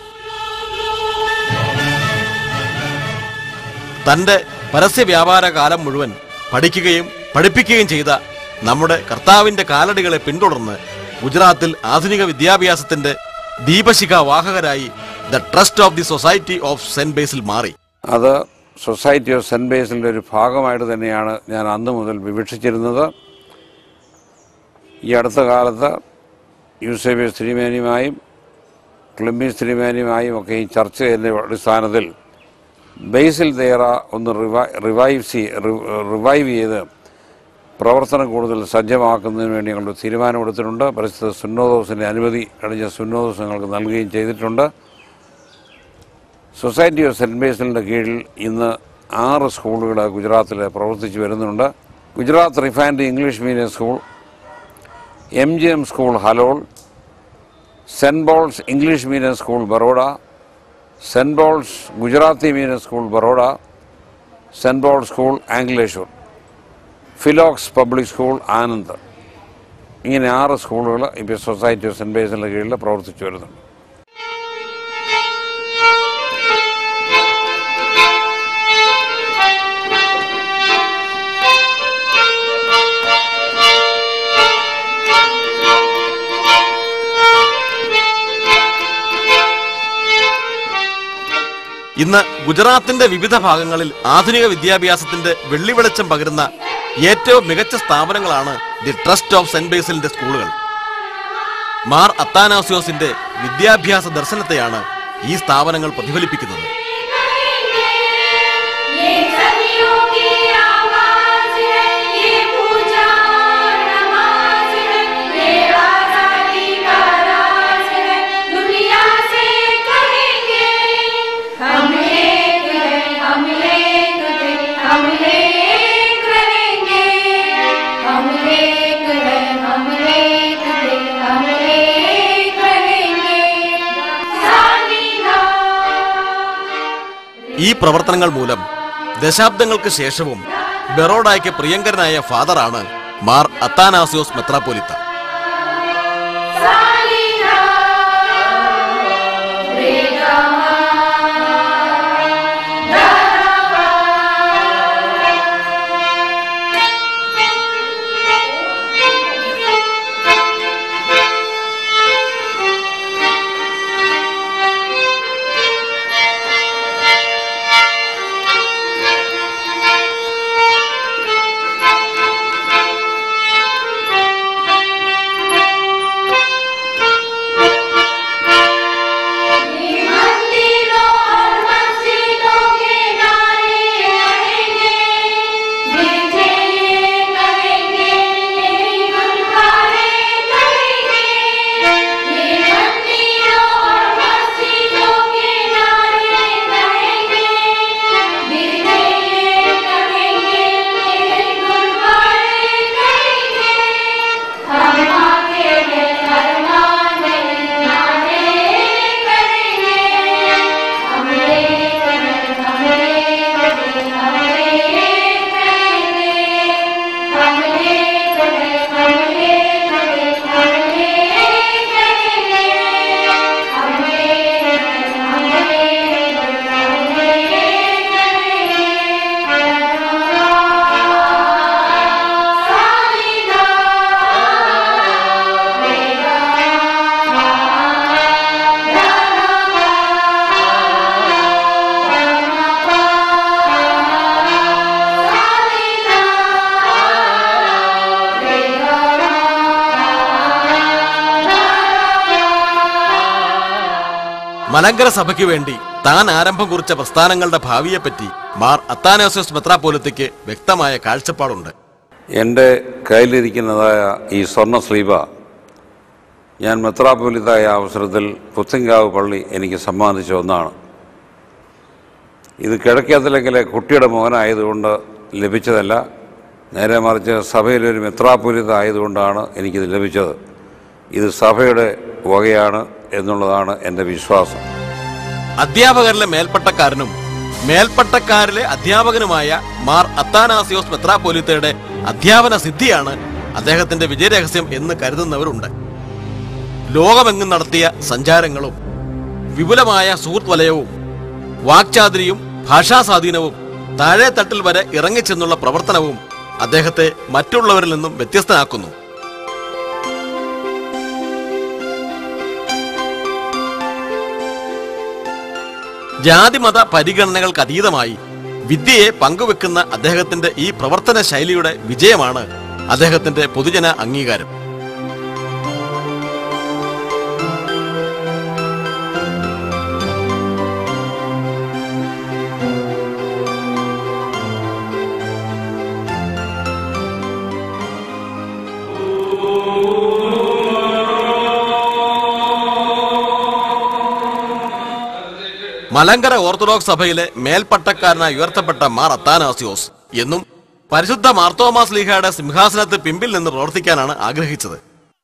[SPEAKER 2] തന്റെ പരസ്യ വ്യാപാര കാലം മുഴുവൻ പഠിക്കുകയും പഠിപ്പിക്കുകയും ചെയ്ത നമ്മുടെ കർത്താവിന്റെ കാലടികളെ പിന്തുടർന്ന് ഗുജറാത്തിൽ ആധുനിക വിദ്യാഭ്യാസത്തിന്റെ ദീപശിഖ വാഹകരായി the trust of the society of saint Basil മാറി
[SPEAKER 3] അത് സൊസൈറ്റി ഓഫ് സെൻറ്റ് ബേസിൻ്റെ ഒരു ഭാഗമായിട്ട് തന്നെയാണ് ഞാൻ അന്ന് മുതൽ വിവക്ഷിച്ചിരുന്നത് ഈ അടുത്ത കാലത്ത് യൂസേബിയസ് തിരുമേനിയുമായും ക്ലിംബീസ് തിരുമേനിയുമായും ഒക്കെ ഈ ചർച്ച ചെയ്യുന്ന അടിസ്ഥാനത്തിൽ ബേസിൽ തേറ ഒന്ന് റിവൈ റിവൈവ് ചെയ് റിവൈവ് ചെയ്ത് പ്രവർത്തനം കൂടുതൽ സജ്ജമാക്കുന്നതിന് വേണ്ടി ഞങ്ങൾ തീരുമാനമെടുത്തിട്ടുണ്ട് പരിസ്ഥിതി സുന്നോദോസിൻ്റെ അനുമതി കഴിഞ്ഞ സുന്നോദോസ് ഞങ്ങൾക്ക് നൽകുകയും ചെയ്തിട്ടുണ്ട് സൊസൈറ്റി ഓഫ് സെൻറ്റ് ബേസിലിൻ്റെ കീഴിൽ ഇന്ന് ആറ് സ്കൂളുകൾ ഗുജറാത്തിൽ പ്രവർത്തിച്ചു വരുന്നുണ്ട് Gujarat refined English medium school M G M school Halol saint Paul's English medium school Baroda saint Paul's Gujarati medium school Baroda saint Paul school Ankleshwar Philox public school Anand ഇങ്ങനെ ആറ് സ്കൂളുകൾ ഇപ്പോൾ സൊസൈറ്റി ഓഫ് സെൻറ്റ് ബേസിൻ്റെ കീഴിൽ പ്രവർത്തിച്ചു വരുന്നുണ്ട്
[SPEAKER 2] ഇന്ന് ഗുജറാത്തിന്റെ വിവിധ ഭാഗങ്ങളിൽ ആധുനിക വിദ്യാഭ്യാസത്തിന്റെ വെള്ളി വെളിച്ചം പകരുന്ന ഏറ്റവും മികച്ച സ്ഥാപനങ്ങളാണ് ദി ട്രസ്റ്റ് ഓഫ് സെന്റ് ബേസിലിന്റെ സ്കൂളുകൾ മാർ അത്താനാസിയോസിന്റെ വിദ്യാഭ്യാസ ദർശനത്തെയാണ് ഈ സ്ഥാപനങ്ങൾ പ്രതിഫലിപ്പിക്കുന്നത്
[SPEAKER 4] ये सदियों की आवाज है ये पूजा नमाज है ये आजादी का राज है दुनिया से कहेंगे हम एक हैं हम एक हैं हम एक रहेंगे हम एक हैं हम एक हैं हम एक रहेंगे सानिधा
[SPEAKER 2] ഈ പ്രവർത്തനങ്ങൾ മൂലം ദശാബ്ദങ്ങൾക്ക് ശേഷവും ബെറോഡായ്ക്ക് പ്രിയങ്കരനായ ഫാദറാണ് മാർ അത്താനാസിയോസ് മെത്രാപ്പോലിത്ത
[SPEAKER 4] സാനിധാ വേഗമാ ധാരാവാ
[SPEAKER 2] മലങ്കര സഭയ്ക്ക് വേണ്ടി താൻ ആരംഭം കുറിച്ച പ്രസ്ഥാനങ്ങളുടെ ഭാവിയെപ്പറ്റി മാർ അത്താനാസിയോസ് മെത്രാപോലിത്തയ്ക്ക് വ്യക്തമായ കാഴ്ചപ്പാടുണ്ട്
[SPEAKER 3] എൻ്റെ കയ്യിലിരിക്കുന്നതായ ഈ സ്വർണ്ണ സ്ലീപ ഞാൻ മെത്രാപ്പൊലിത്തായ അവസരത്തിൽ പുത്തങ്കാവ് പള്ളി എനിക്ക് സമ്മാനിച്ച ഒന്നാണ് ഇത് കിഴക്കേത്തിലെങ്കിലെ കുട്ടിയുടെ മോനായതുകൊണ്ട് ലഭിച്ചതല്ല നേരെ മറിച്ച് സഭയിലൊരു മെത്രാപ്പൊലിത്ത ആയതുകൊണ്ടാണ് എനിക്കിത് ലഭിച്ചത് ഇത് സഭയുടെ വകയാണ് എന്നുള്ളതാണ് എൻ്റെ വിശ്വാസം
[SPEAKER 2] അധ്യാപകരിലെ മേൽപ്പട്ടക്കാരനും മേൽപ്പട്ടക്കാരിലെ അധ്യാപകനുമായ മാർ അത്താനാസിയോസ് മെത്രാപോലിത്തയുടെ അധ്യാപന സിദ്ധിയാണ് അദ്ദേഹത്തിന്റെ വിജയരഹസ്യം എന്ന് കരുതുന്നവരുണ്ട് ലോകമെങ്ങും നടത്തിയ സഞ്ചാരങ്ങളും വിപുലമായ സുഹൃത്ത് വലയവും വാക്ചാതുരിയും ഭാഷാസ്വാധീനവും താഴെ തട്ടിൽ വരെ ഇറങ്ങിച്ചെന്നുള്ള പ്രവർത്തനവും അദ്ദേഹത്തെ മറ്റുള്ളവരിൽ നിന്നും വ്യത്യസ്തനാക്കുന്നു ജാതിമത പരിഗണനകൾക്ക് അതീതമായി വിദ്യയെ പങ്കുവെക്കുന്ന അദ്ദേഹത്തിന്റെ ഈ പ്രവർത്തന ശൈലിയുടെ വിജയമാണ് അദ്ദേഹത്തിന്റെ പൊതുജന അംഗീകാരം മലങ്കര ഓർത്തഡോക്സ് സഭയിലെ മേൽപ്പട്ടക്കാരനായി ഉയർത്തപ്പെട്ട മാർ അത്താനാസിയോസ് എന്നും പരിശുദ്ധ മാർത്തോമാസ് ലീഹയുടെ സിംഹാസനത്ത് പിമ്പിൽ നിന്ന് പ്രവർത്തിക്കാനാണ് ആഗ്രഹിച്ചത്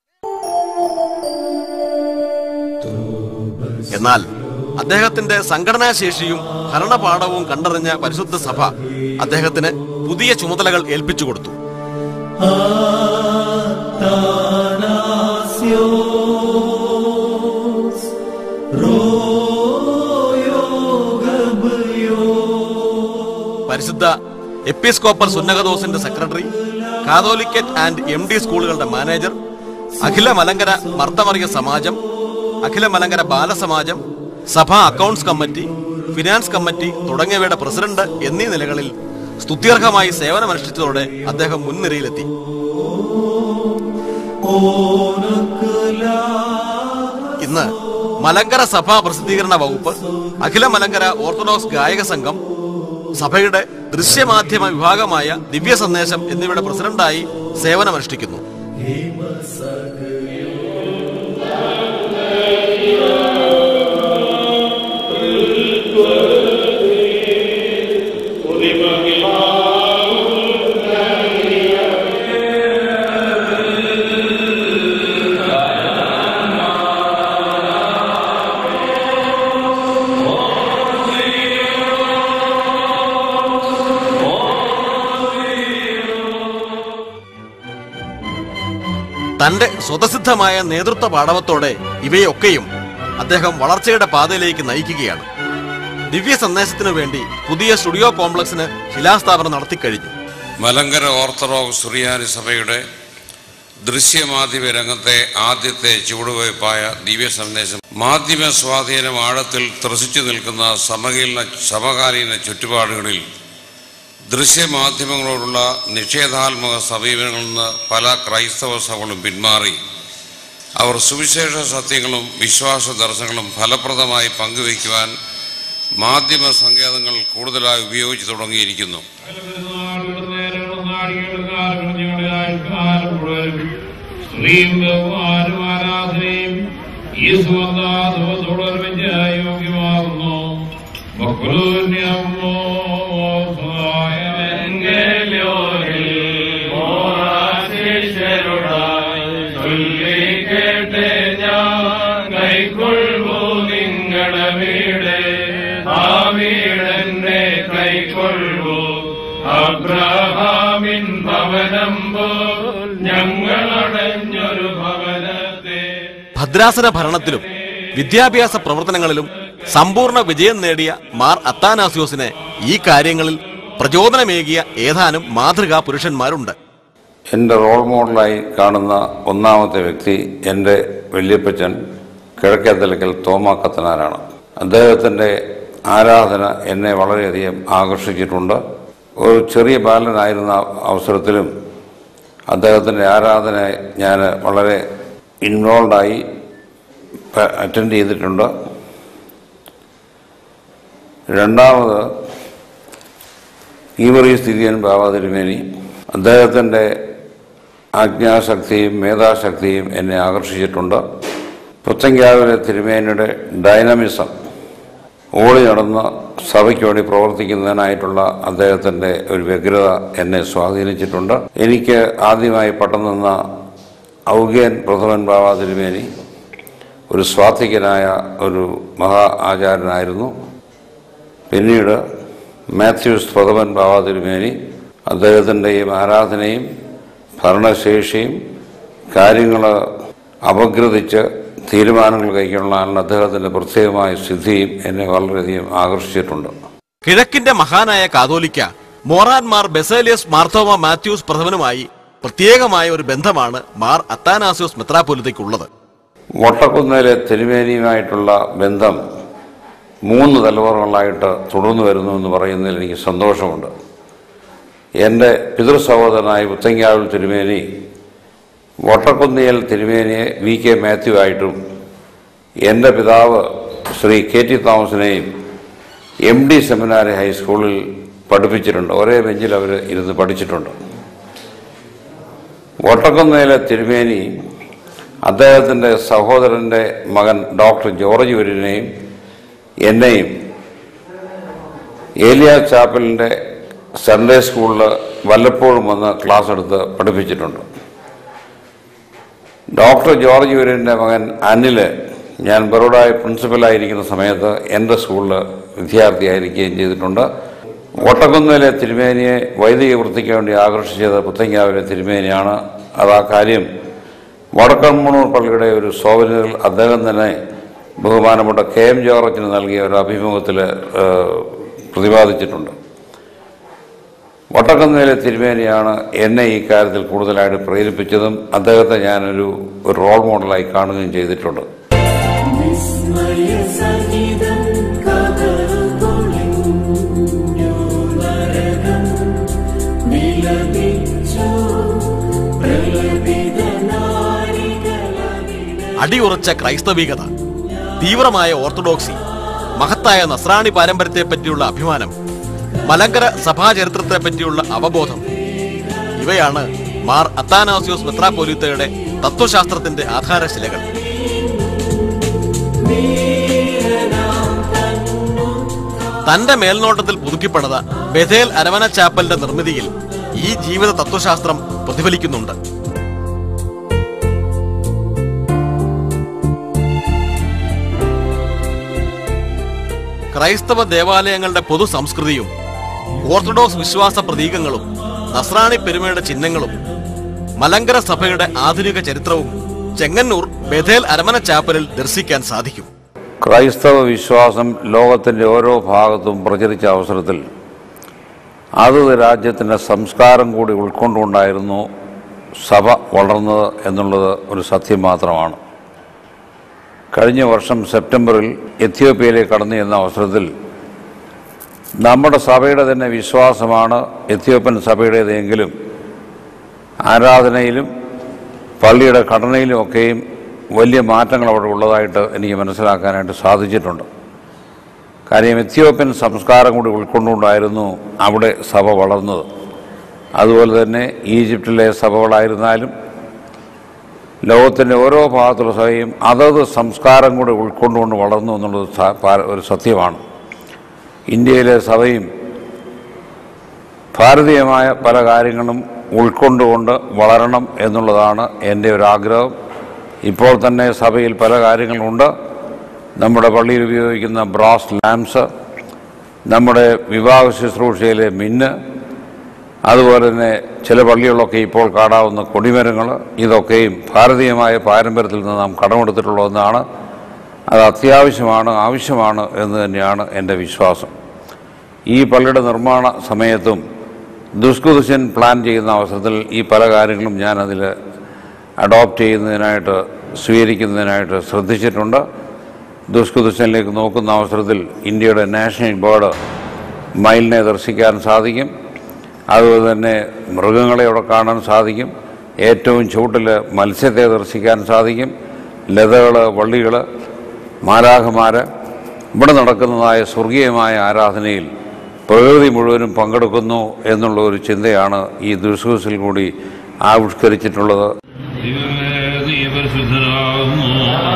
[SPEAKER 2] എന്നാൽ അദ്ദേഹത്തിന്റെ സംഘടനാശേഷിയും ഭരണപാഠവും കണ്ടറിഞ്ഞ പരിശുദ്ധ സഭ അദ്ദേഹത്തിന് പുതിയ ചുമതലകൾ ഏൽപ്പിച്ചു കൊടുത്തു പരിശുദ്ധ എപ്പിസ്കോപ്പൽ സുന്നകദോസിന്റെ secretary catholicate and M D സ്കൂളുകളുടെ മാനേജർ അഖില മലങ്കര മർത്തമറിയ സമാജം അഖില മലങ്കര ബാലസമാജം സഭാ അക്കൗണ്ട്സ് കമ്മിറ്റി ഫിനാൻസ് കമ്മിറ്റി തുടങ്ങിയവയുടെ പ്രസിഡന്റ് എന്നീ നിലകളിൽ സ്തുത്യർഹമായി സേവനമനുഷ്ഠിച്ചതോടെ അദ്ദേഹം മുൻനിരയിലെത്തി ഇന്ന് മലങ്കര സഭാ പ്രസിദ്ധീകരണ വകുപ്പ് അഖില മലങ്കര ഓർത്തഡോക്സ് ഗായക സംഘം സഭയുടെ ദൃശ്യമാധ്യമ വിഭാഗമായ ദിവ്യ സന്ദേശം എന്നിവയുടെ പ്രസിഡന്റായി സേവനമനുഷ്ഠിക്കുന്നു തന്റെ സ്വതസിദ്ധമായ നേതൃത്വ പാടവത്തോടെ ഇവയൊക്കെയും അദ്ദേഹം വളർച്ചയുടെ പാതയിലേക്ക് നയിക്കുകയാണ് ദിവ്യ സന്ദേശത്തിനു വേണ്ടി പുതിയ സ്റ്റുഡിയോ കോംപ്ലക്സിന് ശിലാസ്ഥാപനം നടത്തിക്കഴിഞ്ഞു
[SPEAKER 3] മലങ്കര ഓർത്തഡോക്സ് സുറിയാനി സഭയുടെ ദൃശ്യമാധ്യമ രംഗത്തെ ആദ്യത്തെ ചുവടുവയ്പായ ദിവ്യ സന്ദേശം മാധ്യമ സ്വാധീനം ആഴത്തിൽ ത്രസിച്ചു നിൽക്കുന്ന സമകാലീന സമകാലീന ചുറ്റുപാടുകളിൽ ദൃശ്യമാധ്യമങ്ങളോടുള്ള നിഷേധാത്മക സമീപനങ്ങളിൽ നിന്ന് പല ക്രൈസ്തവ സഭകളും പിന്മാറി അവർ സുവിശേഷ സത്യങ്ങളും വിശ്വാസ ദർശനങ്ങളും ഫലപ്രദമായി പങ്കുവയ്ക്കുവാൻ മാധ്യമ സങ്കേതങ്ങൾ കൂടുതലായി ഉപയോഗിച്ചു തുടങ്ങിയിരിക്കുന്നു
[SPEAKER 5] ആരാധനയും ഈ സുഗന്ധോടൊരുമിച്ച് യോഗ്യമാകുന്നു കൈക്കൊള്ളൂ നിങ്ങളുടെ വീട് ആ വീടെന്നെ കൈക്കൊള്ളൂ അബ്രഹാമിൻ ഭവനം പോൽ ഞങ്ങളടഞ്ഞൊരു ഭവനത്തെ
[SPEAKER 2] ഭദ്രാസന ഭരണത്തിലും വിദ്യാഭ്യാസ പ്രവർത്തനങ്ങളിലും സമ്പൂർണ്ണ വിജയം നേടിയ മാർ അത്താനാസിയോസിനെ ഈ കാര്യങ്ങളിൽ പ്രചോദനമേകിയ ഏതാനും മാതൃകാ പുരുഷന്മാരുണ്ട്
[SPEAKER 3] എൻ്റെ റോൾ മോഡലായി കാണുന്ന ഒന്നാമത്തെ വ്യക്തി എൻ്റെ വല്യപ്പച്ചൻ കിഴക്കേത്തലക്കൽ തോമാ കത്തനാരാണ് അദ്ദേഹത്തിൻ്റെ ആരാധന എന്നെ വളരെയധികം ആകർഷിച്ചിട്ടുണ്ട് ഒരു ചെറിയ ബാലനായിരുന്ന അവസരത്തിലും അദ്ദേഹത്തിൻ്റെ ആരാധന ഞാൻ വളരെ ഇൻവോൾവായി അറ്റൻഡ് ചെയ്തിട്ടുണ്ട് രണ്ടാമത് ഈവറി സ്ഥിതിയൻ ബാബ തിരുമേനി അദ്ദേഹത്തിൻ്റെ ആജ്ഞാശക്തിയും മേധാശക്തിയും എന്നെ ആകർഷിച്ചിട്ടുണ്ട് പുത്തങ്കാവിലെ തിരുമേനിയുടെ ഡൈനമിസം ഓടി നടന്ന് സഭയ്ക്ക് വേണ്ടി പ്രവർത്തിക്കുന്നതിനായിട്ടുള്ള അദ്ദേഹത്തിൻ്റെ ഒരു വ്യഗ്രത എന്നെ സ്വാധീനിച്ചിട്ടുണ്ട് എനിക്ക് ആദ്യമായി പട്ടം നിന്ന ഔഗ്യൻ പ്രഥമൻ ബാബ തിരുമേനി ഒരു സ്വാത്വികനായ ഒരു മഹാ ആചാര്യനായിരുന്നു പിന്നീട് മാത്യൂസ് പ്രഥമൻ ബാബ തിരുമേനി അദ്ദേഹത്തിൻ്റെയും ആരാധനയും ഭരണശേഷിയും കാര്യങ്ങൾ അപഗ്രഥിച്ച് തീരുമാനങ്ങൾ കൈക്കൊള്ളാനുള്ള അദ്ദേഹത്തിൻ്റെ പ്രത്യേകമായ സിദ്ധിയും എന്നെ വളരെയധികം ആകർഷിച്ചിട്ടുണ്ട്
[SPEAKER 2] കിഴക്കിന്റെ മഹാനായ കാതോലിക്ക മോറാൻമാർ ബെസേലിയസ് മാർത്തോമ മാത്യൂസ് പ്രഥമനുമായി പ്രത്യേകമായ ഒരു ബന്ധമാണ് മാർ അത്താനാസിയോസ് മെത്രാപ്പൊലിത്തയ്ക്കുള്ളത്
[SPEAKER 3] വട്ടക്കുന്നേലെ തിരുമേനിയുമായിട്ടുള്ള ബന്ധം മൂന്ന് തലമുറകളായിട്ട് തുടർന്നു വരുന്നു എന്ന് പറയുന്നതിൽ എനിക്ക് സന്തോഷമുണ്ട് എൻ്റെ പിതൃ സഹോദരനായ പുത്തങ്കാവിൽ തിരുമേനി വട്ടക്കുന്നിയൽ തിരുമേനിയെ വി കെ മാത്യു ആയിട്ടും എൻ്റെ പിതാവ് ശ്രീ കെ ടി തോമസിനെയും എം ഡി സെമിനാരി ഹൈസ്കൂളിൽ പഠിപ്പിച്ചിട്ടുണ്ട് ഒരേ ബെഞ്ചിൽ അവർ ഇരുന്ന് പഠിച്ചിട്ടുണ്ട് വട്ടക്കുന്നേലെ തിരുമേനി അദ്ദേഹത്തിൻ്റെ സഹോദരൻ്റെ മകൻ ഡോക്ടർ ജോർജ് വരിനെയും എന്നെയും ഏലിയ ചാപ്പലിൻ്റെ സൺഡേ സ്കൂളിൽ വല്ലപ്പോഴും വന്ന് ക്ലാസ് എടുത്ത് പഠിപ്പിച്ചിട്ടുണ്ട് ഡോക്ടർ ജോർജ് വരിൻ്റെ മകൻ അനിൽ ഞാൻ ബറോഡായി പ്രിൻസിപ്പലായിരിക്കുന്ന സമയത്ത് എൻ്റെ സ്കൂളിൽ വിദ്യാർത്ഥിയായിരിക്കുകയും ചെയ്തിട്ടുണ്ട് ഒട്ടക്കുന്നിലെ തിരുമേനിയെ വൈദിക വൃത്തിക്ക് വേണ്ടി ആകർഷിച്ചത് പുത്തങ്കാവിലെ തിരുമേനിയാണ് അത് ആ കാര്യം വടക്കമ്മണൂർ പള്ളിയുടെ ഒരു സോവനിൽ അദ്ദേഹം തന്നെ ബഹുമാനപ്പെട്ട കെ എം ജോർജിന് നൽകിയ ഒരു അഭിമുഖത്തിൽ പ്രതിപാദിച്ചിട്ടുണ്ട് വട്ടക്കന്നയിലെ തിരുമേനിയാണ് എന്നെ ഈ കാര്യത്തിൽ കൂടുതലായിട്ട് പ്രേരിപ്പിച്ചതും അദ്ദേഹത്തെ ഞാനൊരു ഒരു റോൾ മോഡലായി കാണുകയും ചെയ്തിട്ടുണ്ട്
[SPEAKER 6] വിസ്മയസഹിതം കതറുപൊളിഞ്ഞു നരകം വിലപിച്ചു പ്രലപിത നാരികളവിട
[SPEAKER 2] അടിയുറച്ച ക്രൈസ്തവികത തീവ്രമായ ഓർത്തഡോക്സി മഹത്തായ നസ്രാണി പാരമ്പര്യത്തെ പറ്റിയുള്ള അഭിമാനം മലങ്കര സഭാചരിത്രത്തെ പറ്റിയുള്ള അവബോധം ഇവയാണ് മാർ അത്താനാസിയോസ് മെത്രാപോലിത്തയുടെ തത്വശാസ്ത്രത്തിന്റെ ആധാരശിലകൾ തന്റെ മേൽനോട്ടത്തിൽ പുതുക്കിപ്പണിത ബഥേൽ അരവന ചാപ്പലിന്റെ നിർമ്മിതിയിൽ ഈ ജീവിത തത്വശാസ്ത്രം പ്രതിഫലിക്കുന്നുണ്ട് ക്രൈസ്തവ ദേവാലയങ്ങളുടെ പൊതു സംസ്കൃതിയും ഓർത്തഡോക്സ് വിശ്വാസ പ്രതീകങ്ങളും നസ്രാണി പെരുമയുടെ ചിഹ്നങ്ങളും മലങ്കര സഭയുടെ ആധുനിക ചരിത്രവും ചെങ്ങന്നൂർ ബഥേൽ അരമന ചാപ്പലിൽ ദർശിക്കാൻ സാധിക്കും
[SPEAKER 3] ക്രൈസ്തവ വിശ്വാസം ലോകത്തിൻ്റെ ഓരോ ഭാഗത്തും പ്രചരിച്ച അവസരത്തിൽ അതത് രാജ്യത്തിൻ്റെ സംസ്കാരം കൂടി ഉൾക്കൊണ്ടുകൊണ്ടായിരുന്നു സഭ വളർന്നത് എന്നുള്ളത് ഒരു സത്യം മാത്രമാണ് കഴിഞ്ഞ വർഷം സെപ്റ്റംബറിൽ എത്യോപ്യയിലേക്ക് കടന്നു ചെന്ന അവസരത്തിൽ നമ്മുടെ സഭയുടെ തന്നെ വിശ്വാസമാണ് എത്യോപ്യൻ സഭയുടേതെങ്കിലും ആരാധനയിലും പള്ളിയുടെ ഘടനയിലും ഒക്കെയും വലിയ മാറ്റങ്ങൾ അവിടെ ഉള്ളതായിട്ട് എനിക്ക് മനസ്സിലാക്കാനായിട്ട് സാധിച്ചിട്ടുണ്ട് കാര്യം എത്യോപ്യൻ സംസ്കാരം കൂടി ഉൾക്കൊണ്ടുകൊണ്ടായിരുന്നു അവിടെ സഭ വളർന്നത് അതുപോലെ തന്നെ ഈജിപ്തിലെ സഭകളായിരുന്നാലും ലോകത്തിൻ്റെ ഓരോ ഭാഗത്തുള്ള സഭയും അതത് സംസ്കാരം കൂടി ഉൾക്കൊണ്ടുകൊണ്ട് വളർന്നു എന്നുള്ളത് സ- പാ- ഒരു സത്യമാണ് ഇന്ത്യയിലെ സഭയും ഭാരതീയമായ പല കാര്യങ്ങളും ഉൾക്കൊണ്ടുകൊണ്ട് വളരണം എന്നുള്ളതാണ് എൻ്റെ ഒരു ആഗ്രഹം ഇപ്പോൾ തന്നെ സഭയിൽ പല കാര്യങ്ങളുണ്ട് നമ്മുടെ പള്ളിയിൽ ഉപയോഗിക്കുന്ന ബ്രാസ് ലാംപ്സ് നമ്മുടെ വിവാഹ ശുശ്രൂഷയിലെ മിന്ന് അതുപോലെ തന്നെ ചില പള്ളികളിലൊക്കെ ഇപ്പോൾ കാണാവുന്ന കൊടിമരങ്ങൾ ഇതൊക്കെയും ഭാരതീയമായ പാരമ്പര്യത്തിൽ നിന്ന് നാം കടമെടുത്തിട്ടുള്ള ഒന്നാണ് അത് അത്യാവശ്യമാണ് ആവശ്യമാണ് എന്ന് തന്നെയാണ് എൻ്റെ വിശ്വാസം ഈ പള്ളിയുടെ നിർമ്മാണ സമയത്തും ദുഷ്കുദുഷ്യൻ പ്ലാൻ ചെയ്യുന്ന അവസരത്തിൽ ഈ പല കാര്യങ്ങളും ഞാനതിൽ അഡോപ്റ്റ് ചെയ്യുന്നതിനായിട്ട് സ്വീകരിക്കുന്നതിനായിട്ട് ശ്രദ്ധിച്ചിട്ടുണ്ട് ദുഷ്കുദുഷ്യനിലേക്ക് നോക്കുന്ന അവസരത്തിൽ ഇന്ത്യയുടെ നാഷണൽ ബേർഡ് മയിലിനെ ദർശിക്കാൻ സാധിക്കും അതുപോലെ തന്നെ മൃഗങ്ങളെ അവിടെ കാണാൻ സാധിക്കും ഏറ്റവും ചൂട്ടിൽ മത്സ്യത്തെ ദർശിക്കാൻ സാധിക്കും ലതകൾ വള്ളികൾ മാലാഖമാർ ഇവിടെ നടക്കുന്നതായ സ്വർഗീയമായ ആരാധനയിൽ പ്രകൃതി മുഴുവനും പങ്കെടുക്കുന്നു എന്നുള്ള ഒരു ചിന്തയാണ് ഈ ദുർസൂസിൽ കൂടി ആവിഷ്കരിച്ചിട്ടുള്ളത്
[SPEAKER 5] ദൈവമേ നീ പരിശുദ്ധനാകുന്നു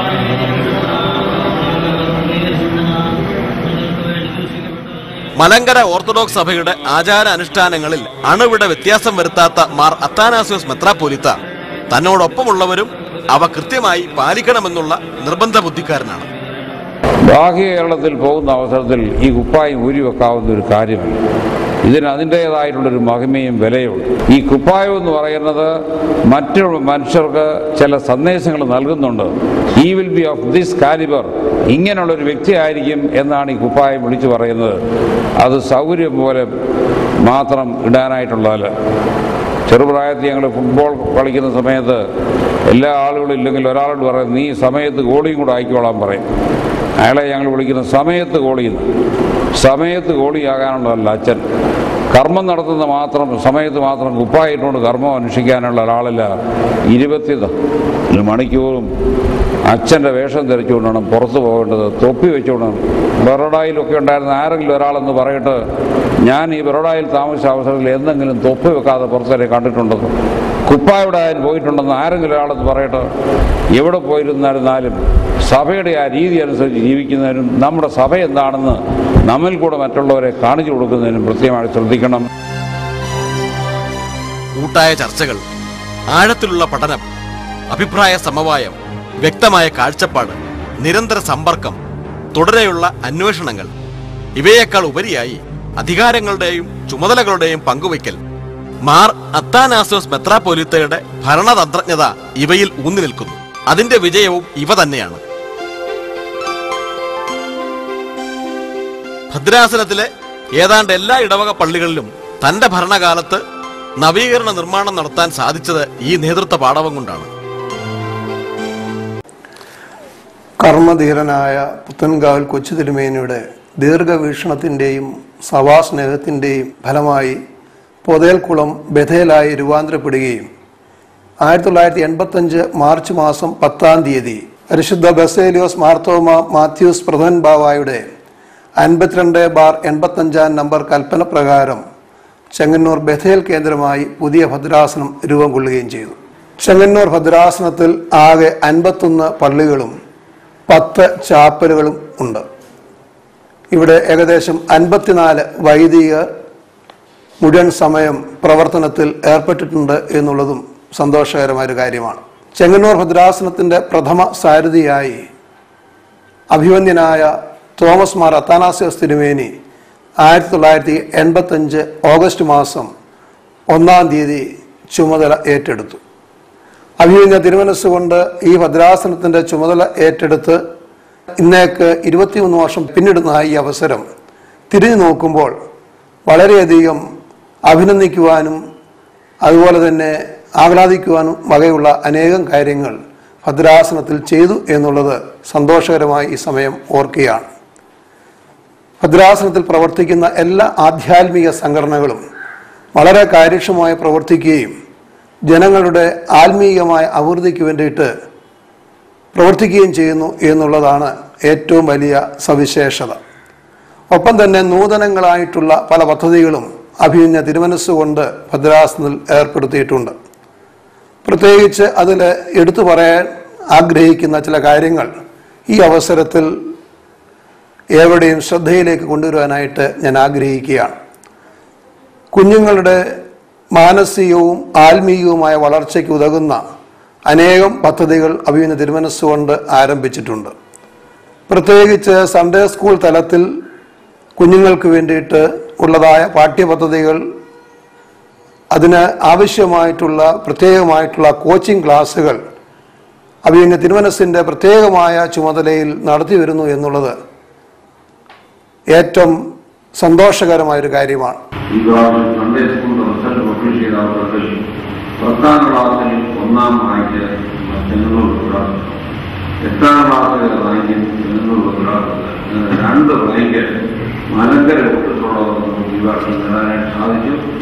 [SPEAKER 2] മലങ്കര ഓർത്തഡോക്സ് സഭയുടെ ആചാര അനുഷ്ഠാനങ്ങളിൽ അണുവിട വ്യത്യാസം വരുത്താത്ത മാർ അത്താനാസിയോസ് മെത്രാപ്പോലിത്ത തന്നോടൊപ്പമുള്ളവരും അവ കൃത്യമായി പാലിക്കണമെന്നുള്ള നിർബന്ധ ബുദ്ധിക്കാരനാണ്
[SPEAKER 3] ബാഹ്യ കേരളത്തിൽ പോകുന്ന അവസരത്തിൽ ഈ കുപ്പായം ഊരി വെക്കാവുന്ന ഒരു കാര്യമല്ല ഇതിന് അതിൻ്റേതായിട്ടുള്ളൊരു മഹിമയും വിലയുണ്ട് ഈ കുപ്പായം എന്ന് പറയുന്നത് മറ്റു മനുഷ്യർക്ക് ചില സന്ദേശങ്ങൾ നൽകുന്നുണ്ട് ഈ will be of this calibre ഇങ്ങനെയുള്ളൊരു വ്യക്തി ആയിരിക്കും എന്നാണ് ഈ കുപ്പായം വിളിച്ചു പറയുന്നത് അത് സൗകര്യം പോലെ മാത്രം ഇടാനായിട്ടുള്ളതല്ല ചെറുപ്രായത്തിൽ ഞങ്ങൾ ഫുട്ബോൾ കളിക്കുന്ന സമയത്ത് എല്ലാ ആളുകളും ഇല്ലെങ്കിൽ ഒരാളോട് പറയും നീ സമയത്ത് ഗോളിയും കൂടെ ആയിക്കോളാൻ പറയും അയാളെ ഞങ്ങൾ വിളിക്കുന്ന സമയത്ത് ഗോളിയെന്ന് സമയത്ത് ഗോളിയാകാനുള്ളതല്ല അച്ഛൻ കർമ്മം നടത്തുന്ന മാത്രം സമയത്ത് മാത്രം കുപ്പായിട്ടുകൊണ്ട് കർമ്മം അനുഷ്ഠിക്കാനുള്ള ഒരാളല്ല ഇരുപത്തി ഒരു മണിക്കൂറും അച്ഛൻ്റെ വേഷം ധരിച്ചുകൊണ്ടാണ് പുറത്ത് പോകേണ്ടത് തൊപ്പി വെച്ചുകൊണ്ടാണ് ബറോഡായിലൊക്കെ ഉണ്ടായിരുന്ന ആരെങ്കിലും ഒരാളെന്ന് പറയട്ട് ഞാൻ ഈ ബറോഡായിൽ താമസിച്ച അവസരത്തിൽ എന്തെങ്കിലും തൊപ്പി വെക്കാതെ പുറത്തേക്ക് കണ്ടിട്ടുണ്ടെന്ന് കുപ്പായിടാൻ പോയിട്ടുണ്ടെന്ന് ആരെങ്കിലും ഒരാളെന്ന് പറയട്ടെ എവിടെ പോയിരുന്നായിരുന്നാലും സഭയുടെ ആ രീതി അനുസരിച്ച് ജീവിക്കുന്നതിനും നമ്മുടെ സഭ എന്താണെന്ന് നമ്മിൽ കൂടെ മറ്റുള്ളവരെ കാണിച്ചു കൊടുക്കുന്നതിനും പ്രത്യേകമായി ശ്രദ്ധിക്കണം
[SPEAKER 2] കൂട്ടായ ചർച്ചകൾ ആഴത്തിലുള്ള പഠനം അഭിപ്രായ സമവായം വ്യക്തമായ കാഴ്ചപ്പാട് നിരന്തര സമ്പർക്കം തുടരെയുള്ള അന്വേഷണങ്ങൾ ഇവയേക്കാൾ ഉപരിയായി അധികാരങ്ങളുടെയും ചുമതലകളുടെയും പങ്കുവയ്ക്കൽ മാർ അത്താനാസോസ് മെത്രാപ്പൊലിത്തയുടെ ഭരണതന്ത്രജ്ഞത ഇവയിൽ ഊന്നി നിൽക്കുന്നു അതിന്റെ വിജയവും ഇവ തന്നെയാണ് ഭദ്രാസനത്തിലെ ഏതാണ്ട് എല്ലാ ഇടവക പള്ളികളിലും തന്റെ ഭരണകാലത്ത് നവീകരണ നിർമ്മാണം നടത്താൻ സാധിച്ചത് ഈ നേതൃത്വ പാടവം കൊണ്ടാണ്
[SPEAKER 6] കർമ്മധീരനായ പുത്തൻകാവിൽ കൊച്ചു തിരുമേനിയുടെ ദീർഘവീക്ഷണത്തിൻ്റെയും സഭാസ്നേഹത്തിൻ്റെയും ഫലമായി പൊതേൽക്കുളം ബഥേലായി രൂപാന്തരപ്പെടുകയും ആയിരത്തി തൊള്ളായിരത്തി എൺപത്തഞ്ച് മാർച്ച് മാസം പത്താം തീയതി പരിശുദ്ധ ബസേലിയോസ് മാർത്തോമ മാത്യൂസ് പ്രധാൻ ബാവായുടെ അൻപത്തിരണ്ട് ബാർ എൺപത്തഞ്ചാം നമ്പർ കൽപ്പന പ്രകാരം ചെങ്ങന്നൂർ ബഥേൽ കേന്ദ്രമായി പുതിയ ഭദ്രാസനം രൂപം കൊള്ളുകയും ചെയ്തു ചെങ്ങന്നൂർ ഭദ്രാസനത്തിൽ ആകെ അൻപത്തൊന്ന് പള്ളികളും പത്ത് ചാപ്പലുകളും ഉണ്ട് ഇവിടെ ഏകദേശം അൻപത്തിനാല് വൈദികർ മുഴുവൻ സമയം പ്രവർത്തനത്തിൽ ഏർപ്പെട്ടിട്ടുണ്ട് എന്നുള്ളതും സന്തോഷകരമായ ഒരു കാര്യമാണ് ചെങ്ങന്നൂർ ഭദ്രാസനത്തിൻ്റെ പ്രഥമ സാരഥിയായി അഭിവന്യനായ തോമസ് മാർ അത്താനാസിയസ് തിരുമേനി ആയിരത്തി തൊള്ളായിരത്തി എൺപത്തഞ്ച് ഓഗസ്റ്റ് മാസം ഒന്നാം തീയതി ചുമതല ഏറ്റെടുത്തു അഭിമന്യ തിരുമനസ്സുകൊണ്ട് ഈ ഭദ്രാസനത്തിന്റെ ചുമതല ഏറ്റെടുത്ത് ഇന്നേക്ക് ഇരുപത്തിമൂന്ന് വർഷം പിന്നിടുന്ന ഈ അവസരം തിരിഞ്ഞു നോക്കുമ്പോൾ വളരെയധികം അഭിനന്ദിക്കുവാനും അതുപോലെ തന്നെ ആഹ്ലാദിക്കുവാനും വകയുള്ള അനേകം കാര്യങ്ങൾ ഭദ്രാസനത്തിൽ ചെയ്തു എന്നുള്ളത് സന്തോഷകരമായി ഈ സമയം ഓർക്കുകയാണ് ഭദ്രാസനത്തിൽ പ്രവർത്തിക്കുന്ന എല്ലാ ആധ്യാത്മിക സംഘടനകളും വളരെ കാര്യക്ഷമമായി പ്രവർത്തിക്കുകയും ജനങ്ങളുടെ ആത്മീയമായ അഭിവൃദ്ധിക്ക് വേണ്ടിയിട്ട് പ്രവർത്തിക്കുകയും ചെയ്യുന്നു എന്നുള്ളതാണ് ഏറ്റവും വലിയ സവിശേഷത ഒപ്പം തന്നെ നൂതനങ്ങളായിട്ടുള്ള പല പദ്ധതികളും അഭിമന്യ തിരുമനസ്സുകൊണ്ട് ഭദ്രാസനത്തിൽ ഏർപ്പെടുത്തിയിട്ടുണ്ട് പ്രത്യേകിച്ച് അതിൽ എടുത്തു പറയാൻ ആഗ്രഹിക്കുന്ന ചില കാര്യങ്ങൾ ഈ അവസരത്തിൽ ഏവരുടെയും ശ്രദ്ധയിലേക്ക് കൊണ്ടുവരുവാനായിട്ട് ഞാൻ ആഗ്രഹിക്കുകയാണ് കുഞ്ഞുങ്ങളുടെ മാനസികവും ആത്മീയവുമായ വളർച്ചയ്ക്ക് ഉതകുന്ന അനേകം പദ്ധതികൾ അഭിമന്യ തിരുമനസ്സുകൊണ്ട് ആരംഭിച്ചിട്ടുണ്ട് പ്രത്യേകിച്ച് സൺഡേ സ്കൂൾ തലത്തിൽ കുഞ്ഞുങ്ങൾക്ക് വേണ്ടിയിട്ട് ഉള്ളതായ പാഠ്യപദ്ധതികൾ അതിന് ആവശ്യമായിട്ടുള്ള പ്രത്യേകമായിട്ടുള്ള കോച്ചിങ് ക്ലാസ്സുകൾ അഭിമന്യ തിരുമനസ്സിൻ്റെ പ്രത്യേകമായ ചുമതലയിൽ നടത്തി വരുന്നു എന്നുള്ളത് ഏറ്റവും സന്തോഷകരമായൊരു കാര്യമാണ്
[SPEAKER 1] ഈ പ്രാവശ്യം സൺഡേ സ്കൂളിന്റെ റിസൾട്ട് പബ്ലിഷ് ചെയ്ത അവസരത്തിൽ പത്താം ക്ലാസ്സിൽ ഒന്നാം റാങ്ക് ചെങ്ങന്നൂർ വിഭാഗം എട്ടാം ക്ലാസ്സിൽ റാങ്ക് ചെങ്ങന്നൂർ വിഭാഗത്തിൽ ഇങ്ങനെ രണ്ട് റാങ്ക് മലങ്കര ഒട്ടിട്ടുള്ളവർക്ക് ഈ വർഷം നേടാനായിട്ട് സാധിച്ചു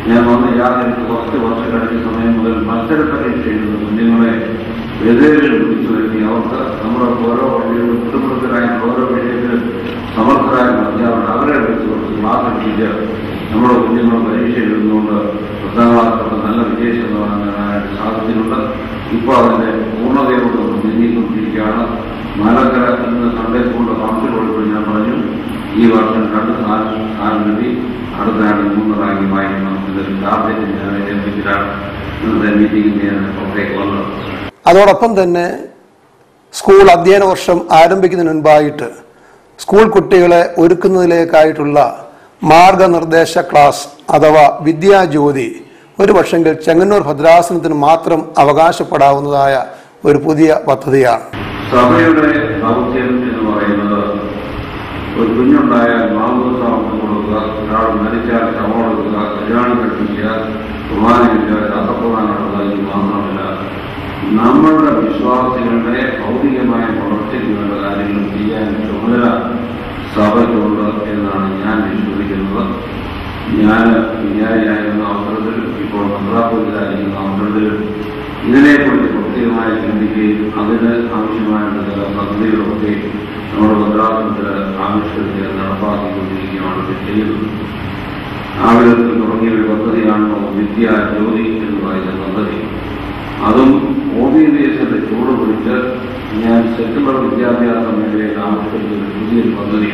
[SPEAKER 1] ഞാൻ വന്ന് യാതൊരു കുറച്ച് വർഷം കഴിഞ്ഞ സമയം മുതൽ മത്സര പരീക്ഷ എഴുതുന്ന കുഞ്ഞുങ്ങളെ വെതേരിൽ വിളിച്ചു വരുത്തി അവർക്ക് നമ്മുടെ ഓരോ വഴികളും കുടുംബത്തിലായ ഓരോ വിഷയത്തിലും സമർത്ഥരായ അധ്യാപകർ അവരെ വിളിച്ചുകൊണ്ട് ക്ലാസ് ടീച്ചർ നമ്മുടെ കുഞ്ഞുങ്ങൾ പരീക്ഷ എഴുതുന്നുകൊണ്ട് പത്താം ക്ലാസ്സിലൊക്കെ നല്ല വിജയ ശതമാനം നേടാനായിട്ട് സാധിച്ചിട്ടുണ്ട് ഇപ്പോൾ അതിന്റെ പൂർണ്ണതയോട് നീങ്ങിക്കൊണ്ടിരിക്കുകയാണ് മാലക്കര ഇന്ന് സൺഡേ സ്കൂളിന്റെ കൗൺസിൽ കൊടുക്കുമ്പോൾ ഞാൻ പറഞ്ഞു ഈ വർഷം രണ്ട് സ്ഥാനം സ്ഥാനം കിട്ടി അടുത്ത ആണ്ട് മൂന്ന് റാങ്ക് വായിക്കണം ഇതൊരു ടാർഗറ്റ് ഞാൻ ഏൽപ്പിച്ചിട്ടാണ് ഇന്നത്തെ മീറ്റിംഗിൽ ഞാൻ പുറത്തേക്ക് വന്നത്
[SPEAKER 6] അതോടൊപ്പം തന്നെ സ്കൂൾ അധ്യയന വർഷം ആരംഭിക്കുന്നതിന് മുൻപായിട്ട് സ്കൂൾ കുട്ടികളെ ഒരുക്കുന്നതിലേക്കായിട്ടുള്ള മാർഗനിർദ്ദേശ ക്ലാസ് അഥവാ വിദ്യാജ്യോതി ഒരു പക്ഷെങ്കിൽ ചെങ്ങന്നൂർ ഭദ്രാസനത്തിന് മാത്രം അവകാശപ്പെടാവുന്നതായ ഒരു പുതിയ പദ്ധതിയാണ്
[SPEAKER 1] സഭയുടെ ദൗത്യം എന്ന് പറയുന്നത് ഒരു കുഞ്ഞുണ്ടായാൽ മാമോദിസം കൊടുക്കുക ഒരാൾ മരിച്ചാൽ ശവം കൊടുക്കുക കല്യാണം കഴിപ്പിക്കുക കുർബാനയില്ല ശാസ്ത്രപ്രധാനം നടത്തുക ഇത് മാത്രമല്ല നമ്മളുടെ വിശ്വാസികളുടെ ഭൗതികമായ വളർച്ചയ്ക്ക് വേണ്ട കാര്യങ്ങൾ ചെയ്യാൻ ചുമതല സഭയ്ക്കുണ്ട് എന്നാണ് ഞാൻ വിശ്വസിക്കുന്നത് ഞാൻ വിചാരിയായിരുന്ന അവസരത്തിൽ ഇപ്പോൾ മന്ത്രാപുരത്തിലായിരിക്കുന്ന അവസരത്തിൽ ഇതിനെക്കുറിച്ച് പ്രത്യേകമായി ചിന്തിക്കുകയും അതിന് ആവശ്യമായ ചില പദ്ധതികളൊക്കെ നമ്മുടെ മദ്രാസത്തിൽ ആവിഷ്കരിച്ച് നടപ്പാക്കിക്കൊണ്ടിരിക്കുകയാണ് ഇത് ചെയ്യുന്നത് ആവിടത്തിൽ തുടങ്ങിയ ഒരു പദ്ധതിയാണ് വിദ്യാ ജ്യോതി എന്ന് പറയുന്ന പദ്ധതി അതും ഓബിദേശത്തെ ചൂട് പിടിച്ച് ഞാൻ സെക്കുലർ വിദ്യാഭ്യാസ മേഖലയിൽ ആവിഷ്കരിച്ച ഒരു പുതിയൊരു പദ്ധതി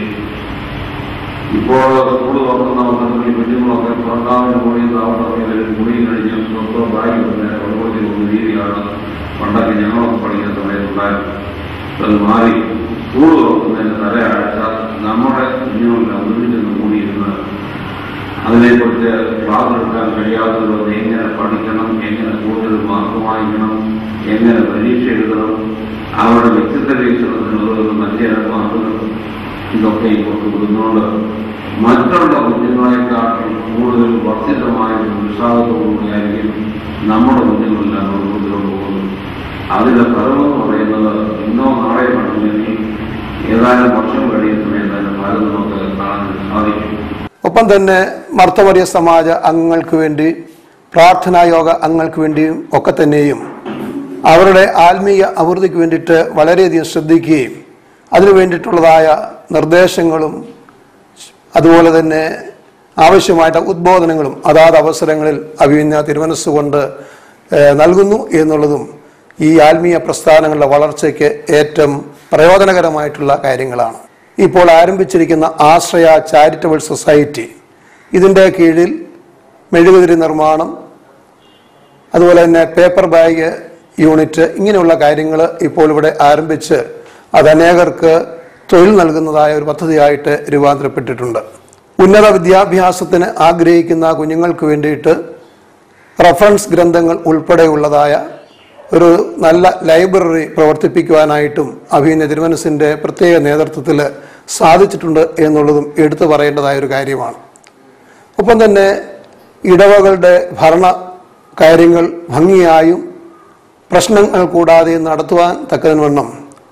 [SPEAKER 1] ഇപ്പോൾ സ്കൂൾ തുറക്കുന്ന അവസരത്തിൽ കുഞ്ഞുങ്ങളൊക്കെ പുറത്താവിന് പോയി താമസത്തിൽ കുടി കഴിഞ്ഞ് സ്വന്തം ബാഗ് തന്നെ കൊണ്ടുപോയി പോകുന്ന രീതിയാണ് പണ്ടൊക്കെ ഞങ്ങളൊക്കെ പഠിക്കുന്ന സമയത്തുണ്ടായിരുന്നു അത് മാറി സ്കൂൾ തുറക്കുന്നതിന് തലയാഴ്ച നമ്മുടെ കുഞ്ഞുങ്ങളെല്ലാം ഒരുമിച്ച് കൂടിയിരുന്ന് അതിനെക്കുറിച്ച് ക്ലാസ് എടുക്കാൻ കഴിയാത്തവർ എങ്ങനെ പഠിക്കണം എങ്ങനെ കൂടുതൽ മാർക്ക് വാങ്ങിക്കണം എങ്ങനെ പരീക്ഷ എഴുതണം അവരുടെ വ്യക്തിത്വ വികസനത്തിനുള്ള മധ്യ മാർഗങ്ങൾ ഇതൊക്കെ ഇങ്ങോട്ട് വിടുന്നുകൊണ്ട് മറ്റുള്ള കുഞ്ഞുങ്ങളെക്കാട്ടിൽ കൂടുതൽ വർദ്ധിതമായ ഒരു ഉത്സാഹത്തോടുകൂടിയായിരിക്കും നമ്മുടെ കുഞ്ഞുങ്ങളെല്ലാം മുന്നോട്ട് പോകുന്നത് അതിന്റെ ഫലമെന്ന് പറയുന്നത് ഇന്നോ നാളെ കണ്ടില്ലെങ്കിൽ ഏതാനും വർഷം കഴിയുന്ന സമയത്ത് അതിന്റെ ഫലം നമുക്ക് കാണാൻ സാധിക്കും
[SPEAKER 6] ഒപ്പം തന്നെ മർത്തമറിയ സമാജ അംഗങ്ങൾക്ക് വേണ്ടി പ്രാർത്ഥനാ യോഗ അംഗങ്ങൾക്ക് വേണ്ടിയും ഒക്കെ തന്നെയും അവരുടെ ആത്മീയ അഭിവൃദ്ധിക്ക് വേണ്ടിയിട്ട് വളരെയധികം ശ്രദ്ധിക്കുകയും അതിനു വേണ്ടിയിട്ടുള്ളതായ നിർദ്ദേശങ്ങളും അതുപോലെ തന്നെ ആവശ്യമായിട്ട് ഉദ്ബോധനങ്ങളും അതാത് അവസരങ്ങളിൽ അഭിമന്യ തിരുമനസ്സുകൊണ്ട് ഏഹ്, നൽകുന്നു എന്നുള്ളതും ഈ ആത്മീയ പ്രസ്ഥാനങ്ങളുടെ വളർച്ചയ്ക്ക് ഏറ്റവും പ്രയോജനകരമായിട്ടുള്ള കാര്യങ്ങളാണ് ഇപ്പോൾ ആരംഭിച്ചിരിക്കുന്ന ആശ്രയ ചാരിറ്റബിൾ സൊസൈറ്റി ഇതിൻ്റെ കീഴിൽ മെഴുകുതിരി നിർമ്മാണം അതുപോലെ തന്നെ പേപ്പർ ബാഗ് യൂണിറ്റ് ഇങ്ങനെയുള്ള കാര്യങ്ങൾ ഇപ്പോൾ ഇവിടെ ആരംഭിച്ച് അത് അനേകർക്ക് തൊഴിൽ നൽകുന്നതായ ഒരു പദ്ധതിയായിട്ട് രൂപാന്തരപ്പെട്ടിട്ടുണ്ട് ഉന്നത വിദ്യാഭ്യാസത്തിന് ആഗ്രഹിക്കുന്ന കുഞ്ഞുങ്ങൾക്ക് വേണ്ടിയിട്ട് റഫറൻസ് ഗ്രന്ഥങ്ങൾ ഉൾപ്പെടെയുള്ളതായ ഒരു നല്ല ലൈബ്രറി പ്രവർത്തിപ്പിക്കുവാനായിട്ടും അഭിനയ തിരുമനസിൻ്റെ പ്രത്യേക നേതൃത്വത്തിൽ സാധിച്ചിട്ടുണ്ട് എന്നുള്ളതും എടുത്തു പറയേണ്ടതായ ഒരു കാര്യമാണ് ഒപ്പം തന്നെ ഇടവകളുടെ ഭരണ കാര്യങ്ങൾ ഭംഗിയായും പ്രശ്നങ്ങൾ കൂടാതെ നടത്തുവാൻ തക്കതിന്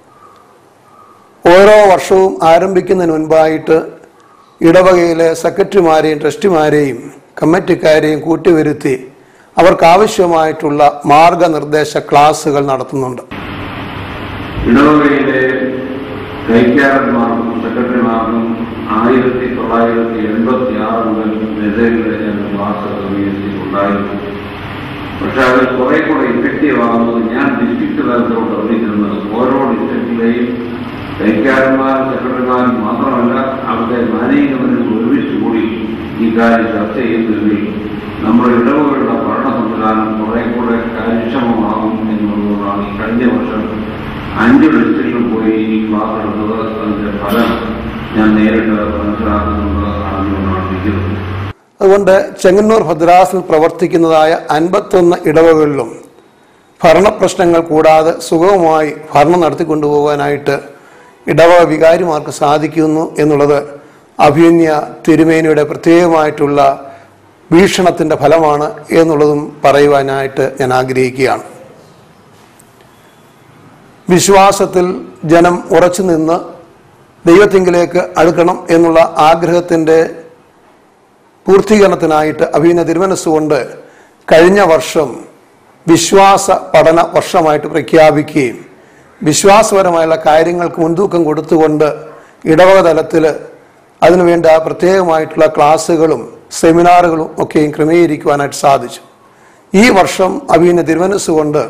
[SPEAKER 6] ഓരോ വർഷവും ആരംഭിക്കുന്നതിന് മുൻപായിട്ട് ഇടവകയിലെ സെക്രട്ടറിമാരെയും ട്രസ്റ്റിമാരെയും കമ്മിറ്റിക്കാരെയും കൂട്ടിവരുത്തി അവർക്ക് ആവശ്യമായിട്ടുള്ള മാർഗനിർദ്ദേശ ക്ലാസുകൾ നടത്തുന്നുണ്ട്
[SPEAKER 1] ഇടവകയിലെ കൈക്കാരന്മാർക്കും സെക്രട്ടറിമാർക്കും ആയിരത്തി തൊള്ളായിരത്തി എൺപത്തി ആറ് മുതൽ മെതേഡിലെ ഞാൻ ക്ലാസ് ക്രമീകരിച്ചിട്ടുണ്ടായിരുന്നു പക്ഷെ അത് കുറെ കൂടെ ഇഫക്റ്റീവ് ആകുന്നത് ഞാൻ ഡിസ്ട്രിക്ട് തലത്തിലോട്ട് അറിയിക്കുന്നത് ഓരോ ഡിസ്ട്രിക്റ്റിലെയും കൈക്കാരന്മാരും സെക്രട്ടറിമാരും മാത്രമല്ല അവിടുത്തെ മാനേജ്മെന്റിനും ഒരുമിച്ച് കൂടി ഈ കാര്യം ചർച്ച ചെയ്യുന്നതിൽ നമ്മുടെ ഇടവുകളുടെ ഭരണ സംവിധാനം കുറെ കൂടെ കാര്യക്ഷമമാകും എന്നുള്ളതാണ് ഈ കഴിഞ്ഞ വർഷം അഞ്ച് ഡിസ്ട്രിക്റ്റിൽ പോയി ഈ ക്ലാസ് എടുത്തത് അതിന്റെ ഫലം ഞാൻ നേരിട്ട് മനസ്സിലാക്കുന്നുണ്ട് അറിഞ്ഞുകൊണ്ടാണ് ഇരിക്കുന്നത്
[SPEAKER 6] അതുകൊണ്ട് ചെങ്ങന്നൂർ ഭദ്രാസിൽ പ്രവർത്തിക്കുന്നതായ അൻപത്തൊന്ന് ഇടവകളിലും ഭരണപ്രശ്നങ്ങൾ കൂടാതെ സുഗമമായി ഭരണം നടത്തിക്കൊണ്ടുപോകാനായിട്ട് ഇടവക വികാരിമാർക്ക് സാധിക്കുന്നു എന്നുള്ളത് അഭിമന്യ തിരുമേനിയുടെ പ്രത്യേകമായിട്ടുള്ള വീക്ഷണത്തിൻ്റെ ഫലമാണ് എന്നുള്ളതും പറയുവാനായിട്ട് ഞാൻ ആഗ്രഹിക്കുകയാണ് വിശ്വാസത്തിൽ ജനം ഉറച്ചു നിന്ന് ദൈവത്തിങ്കിലേക്ക് അടുക്കണം എന്നുള്ള ആഗ്രഹത്തിൻ്റെ പൂർത്തീകരണത്തിനായിട്ട് അഭിനയ തിരുമനസ്സുകൊണ്ട് കഴിഞ്ഞ വർഷം വിശ്വാസ പഠന വർഷമായിട്ട് പ്രഖ്യാപിക്കുകയും വിശ്വാസപരമായുള്ള കാര്യങ്ങൾക്ക് മുൻതൂക്കം കൊടുത്തുകൊണ്ട് ഇടവക തലത്തിൽ അതിനുവേണ്ട പ്രത്യേകമായിട്ടുള്ള ക്ലാസ്സുകളും സെമിനാറുകളും ഒക്കെയും ക്രമീകരിക്കുവാനായിട്ട് സാധിച്ചു ഈ വർഷം അഭിനയ തിരുമനസ്സുകൊണ്ട്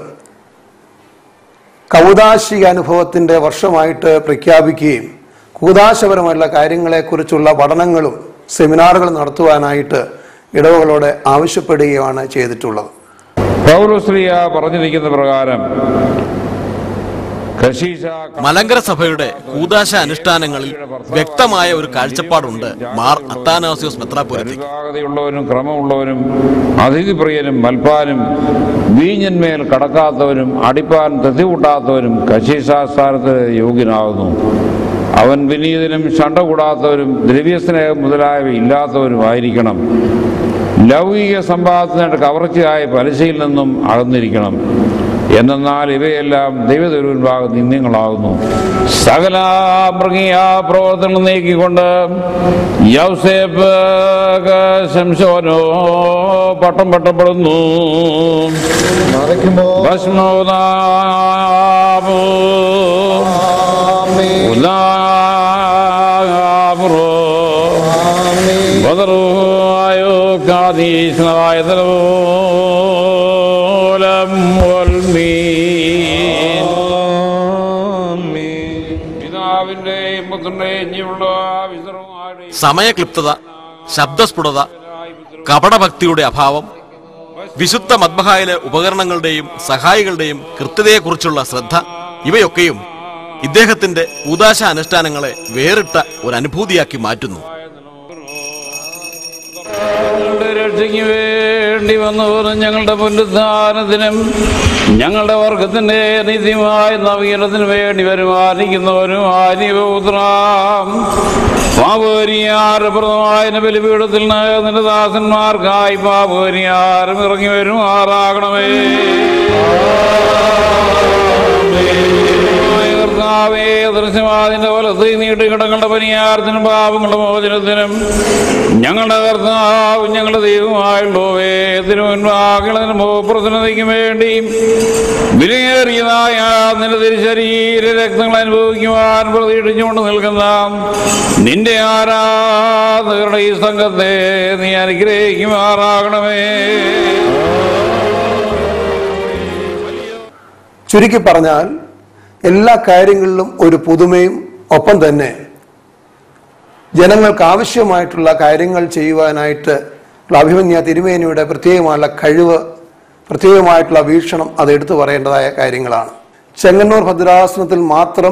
[SPEAKER 6] കൗതാശിക അനുഭവത്തിൻ്റെ വർഷമായിട്ട് പ്രഖ്യാപിക്കുകയും കൂതാശപരമായുള്ള കാര്യങ്ങളെക്കുറിച്ചുള്ള പഠനങ്ങളും സെമിനാറുകളും നടത്തുവാനായിട്ട് ഇടവകളോട് ആവശ്യപ്പെടുകയാണ് ചെയ്തിട്ടുള്ളത്
[SPEAKER 7] പൗലോസ്ലിയ പറഞ്ഞിരിക്കുന്ന പ്രകാരം കശീശ
[SPEAKER 2] മലങ്കര സഭയുടെ കൂതാശ അനുഷ്ഠാനങ്ങളിൽ വ്യക്തമായ ഒരു കാഴ്ചപ്പാടുണ്ട് മാർ അത്താനാസിയോസ് മെത്രാപുരത്തി
[SPEAKER 7] വിവാഹതയുള്ളവനും ക്രമമുള്ളവനും അതിഥിപ്രിയനും മൽപ്പാനും വീഞ്ഞന്മേൽ കടക്കാത്തവനും അടിപ്പാൻ തെത്തി കൂട്ടാത്തവനും കശീശാസ്ഥാനത്തിന് യോഗ്യനാകുന്നു അവൻ വിനീതനും ശണ്ട കൂടാത്തവരും ദ്രവ്യസ്നേഹം മുതലായവ ഇല്ലാത്തവരുമായിരിക്കണം ലൗകിക സമ്പാദനയുടെ കവർച്ചയായ പലിശയിൽ നിന്നും അകന്നിരിക്കണം എന്നാൽ ഇവയെല്ലാം ദൈവതിരുവിൻഭാഗം നിന്ദ്യങ്ങളാകുന്നു സകല മൃഗീയ പ്രവർത്തനം നീക്കിക്കൊണ്ട് യൗസേപ്പ് ശംശോനോ പട്ടം പട്ടപ്പെടുന്നു ഭസ്മോദാപോ ഉദാപുരോ ബദറുവായോ കാതീശനായ തലോലം പിതാവിന്റെയും പുത്രന്റെയും ജീവനുള്ള വിസർവമാരുടെയും
[SPEAKER 2] സമയക്ലിപ്തത ശബ്ദസ്ഫുടത കപടഭക്തിയുടെ അഭാവം വിശുദ്ധ മദ്ബഹായിലെ ഉപകരണങ്ങളുടെയും സഹായികളുടെയും കൃത്യതയെക്കുറിച്ചുള്ള ശ്രദ്ധ ഇവയൊക്കെയും ഇദ്ദേഹത്തിന്റെ കൂതാശ അനുഷ്ഠാനങ്ങളെ വേറിട്ട ഒരു അനുഭൂതിയാക്കി മാറ്റുന്നു
[SPEAKER 7] ഞങ്ങളുടെ രക്ഷയ്ക്ക് വേണ്ടി വന്നവർ ഞങ്ങളുടെ പുനരുദ്ധാനത്തിനും ഞങ്ങളുടെ വർഗത്തിന്റെ നിത്യമായ നവീകരണത്തിന് വേണ്ടി വരുമാനിക്കുന്നവരും ആര്യപുത്രാം പാപരിയാരപ്രദമായ ബലിപീഠത്തിൽ നിന്ന് നിന്റെ ദാസന്മാർക്കായി പാപരിയാരം ഇറങ്ങി വരുമാറാകണമേ കർത്താവേ ദൃശ്യമാതിന്റെ വലത്ത് നീട്ടി കിടങ്ങളുടെ പരിഹാരത്തിനും പാപങ്ങളുടെ മോചനത്തിനും ഞങ്ങളുടെ കർത്താവ് ഞങ്ങളുടെ ദൈവമായുള്ളവേ തിരുവൻപാകളതിന് പ്രസന്നതയ്ക്കും വേണ്ടി വിലയേറിയതായ നിന്റെ തിരുശരീര രക്തങ്ങൾ അനുഭവിക്കുവാൻ പ്രതീക്ഷിച്ചുകൊണ്ട് നിൽക്കുന്ന നിന്റെ ആരാധകരുടെ ഈ സംഘത്തെ നീ അനുഗ്രഹിക്കുമാറാകണമേ
[SPEAKER 6] ചുരുക്കി പറഞ്ഞാൽ എല്ലാ കാര്യങ്ങളിലും ഒരു പുതുമയും ഒപ്പം തന്നെ ജനങ്ങൾക്ക് ആവശ്യമായിട്ടുള്ള കാര്യങ്ങൾ ചെയ്യുവാനായിട്ട് ഉള്ള അഭിമന്യ തിരുമേനിയുടെ പ്രത്യേകമായുള്ള കഴിവ് പ്രത്യേകമായിട്ടുള്ള വീക്ഷണം അത് എടുത്തു പറയേണ്ടതായ കാര്യങ്ങളാണ് ചെങ്ങന്നൂർ ഭദ്രാസനത്തിൽ മാത്രം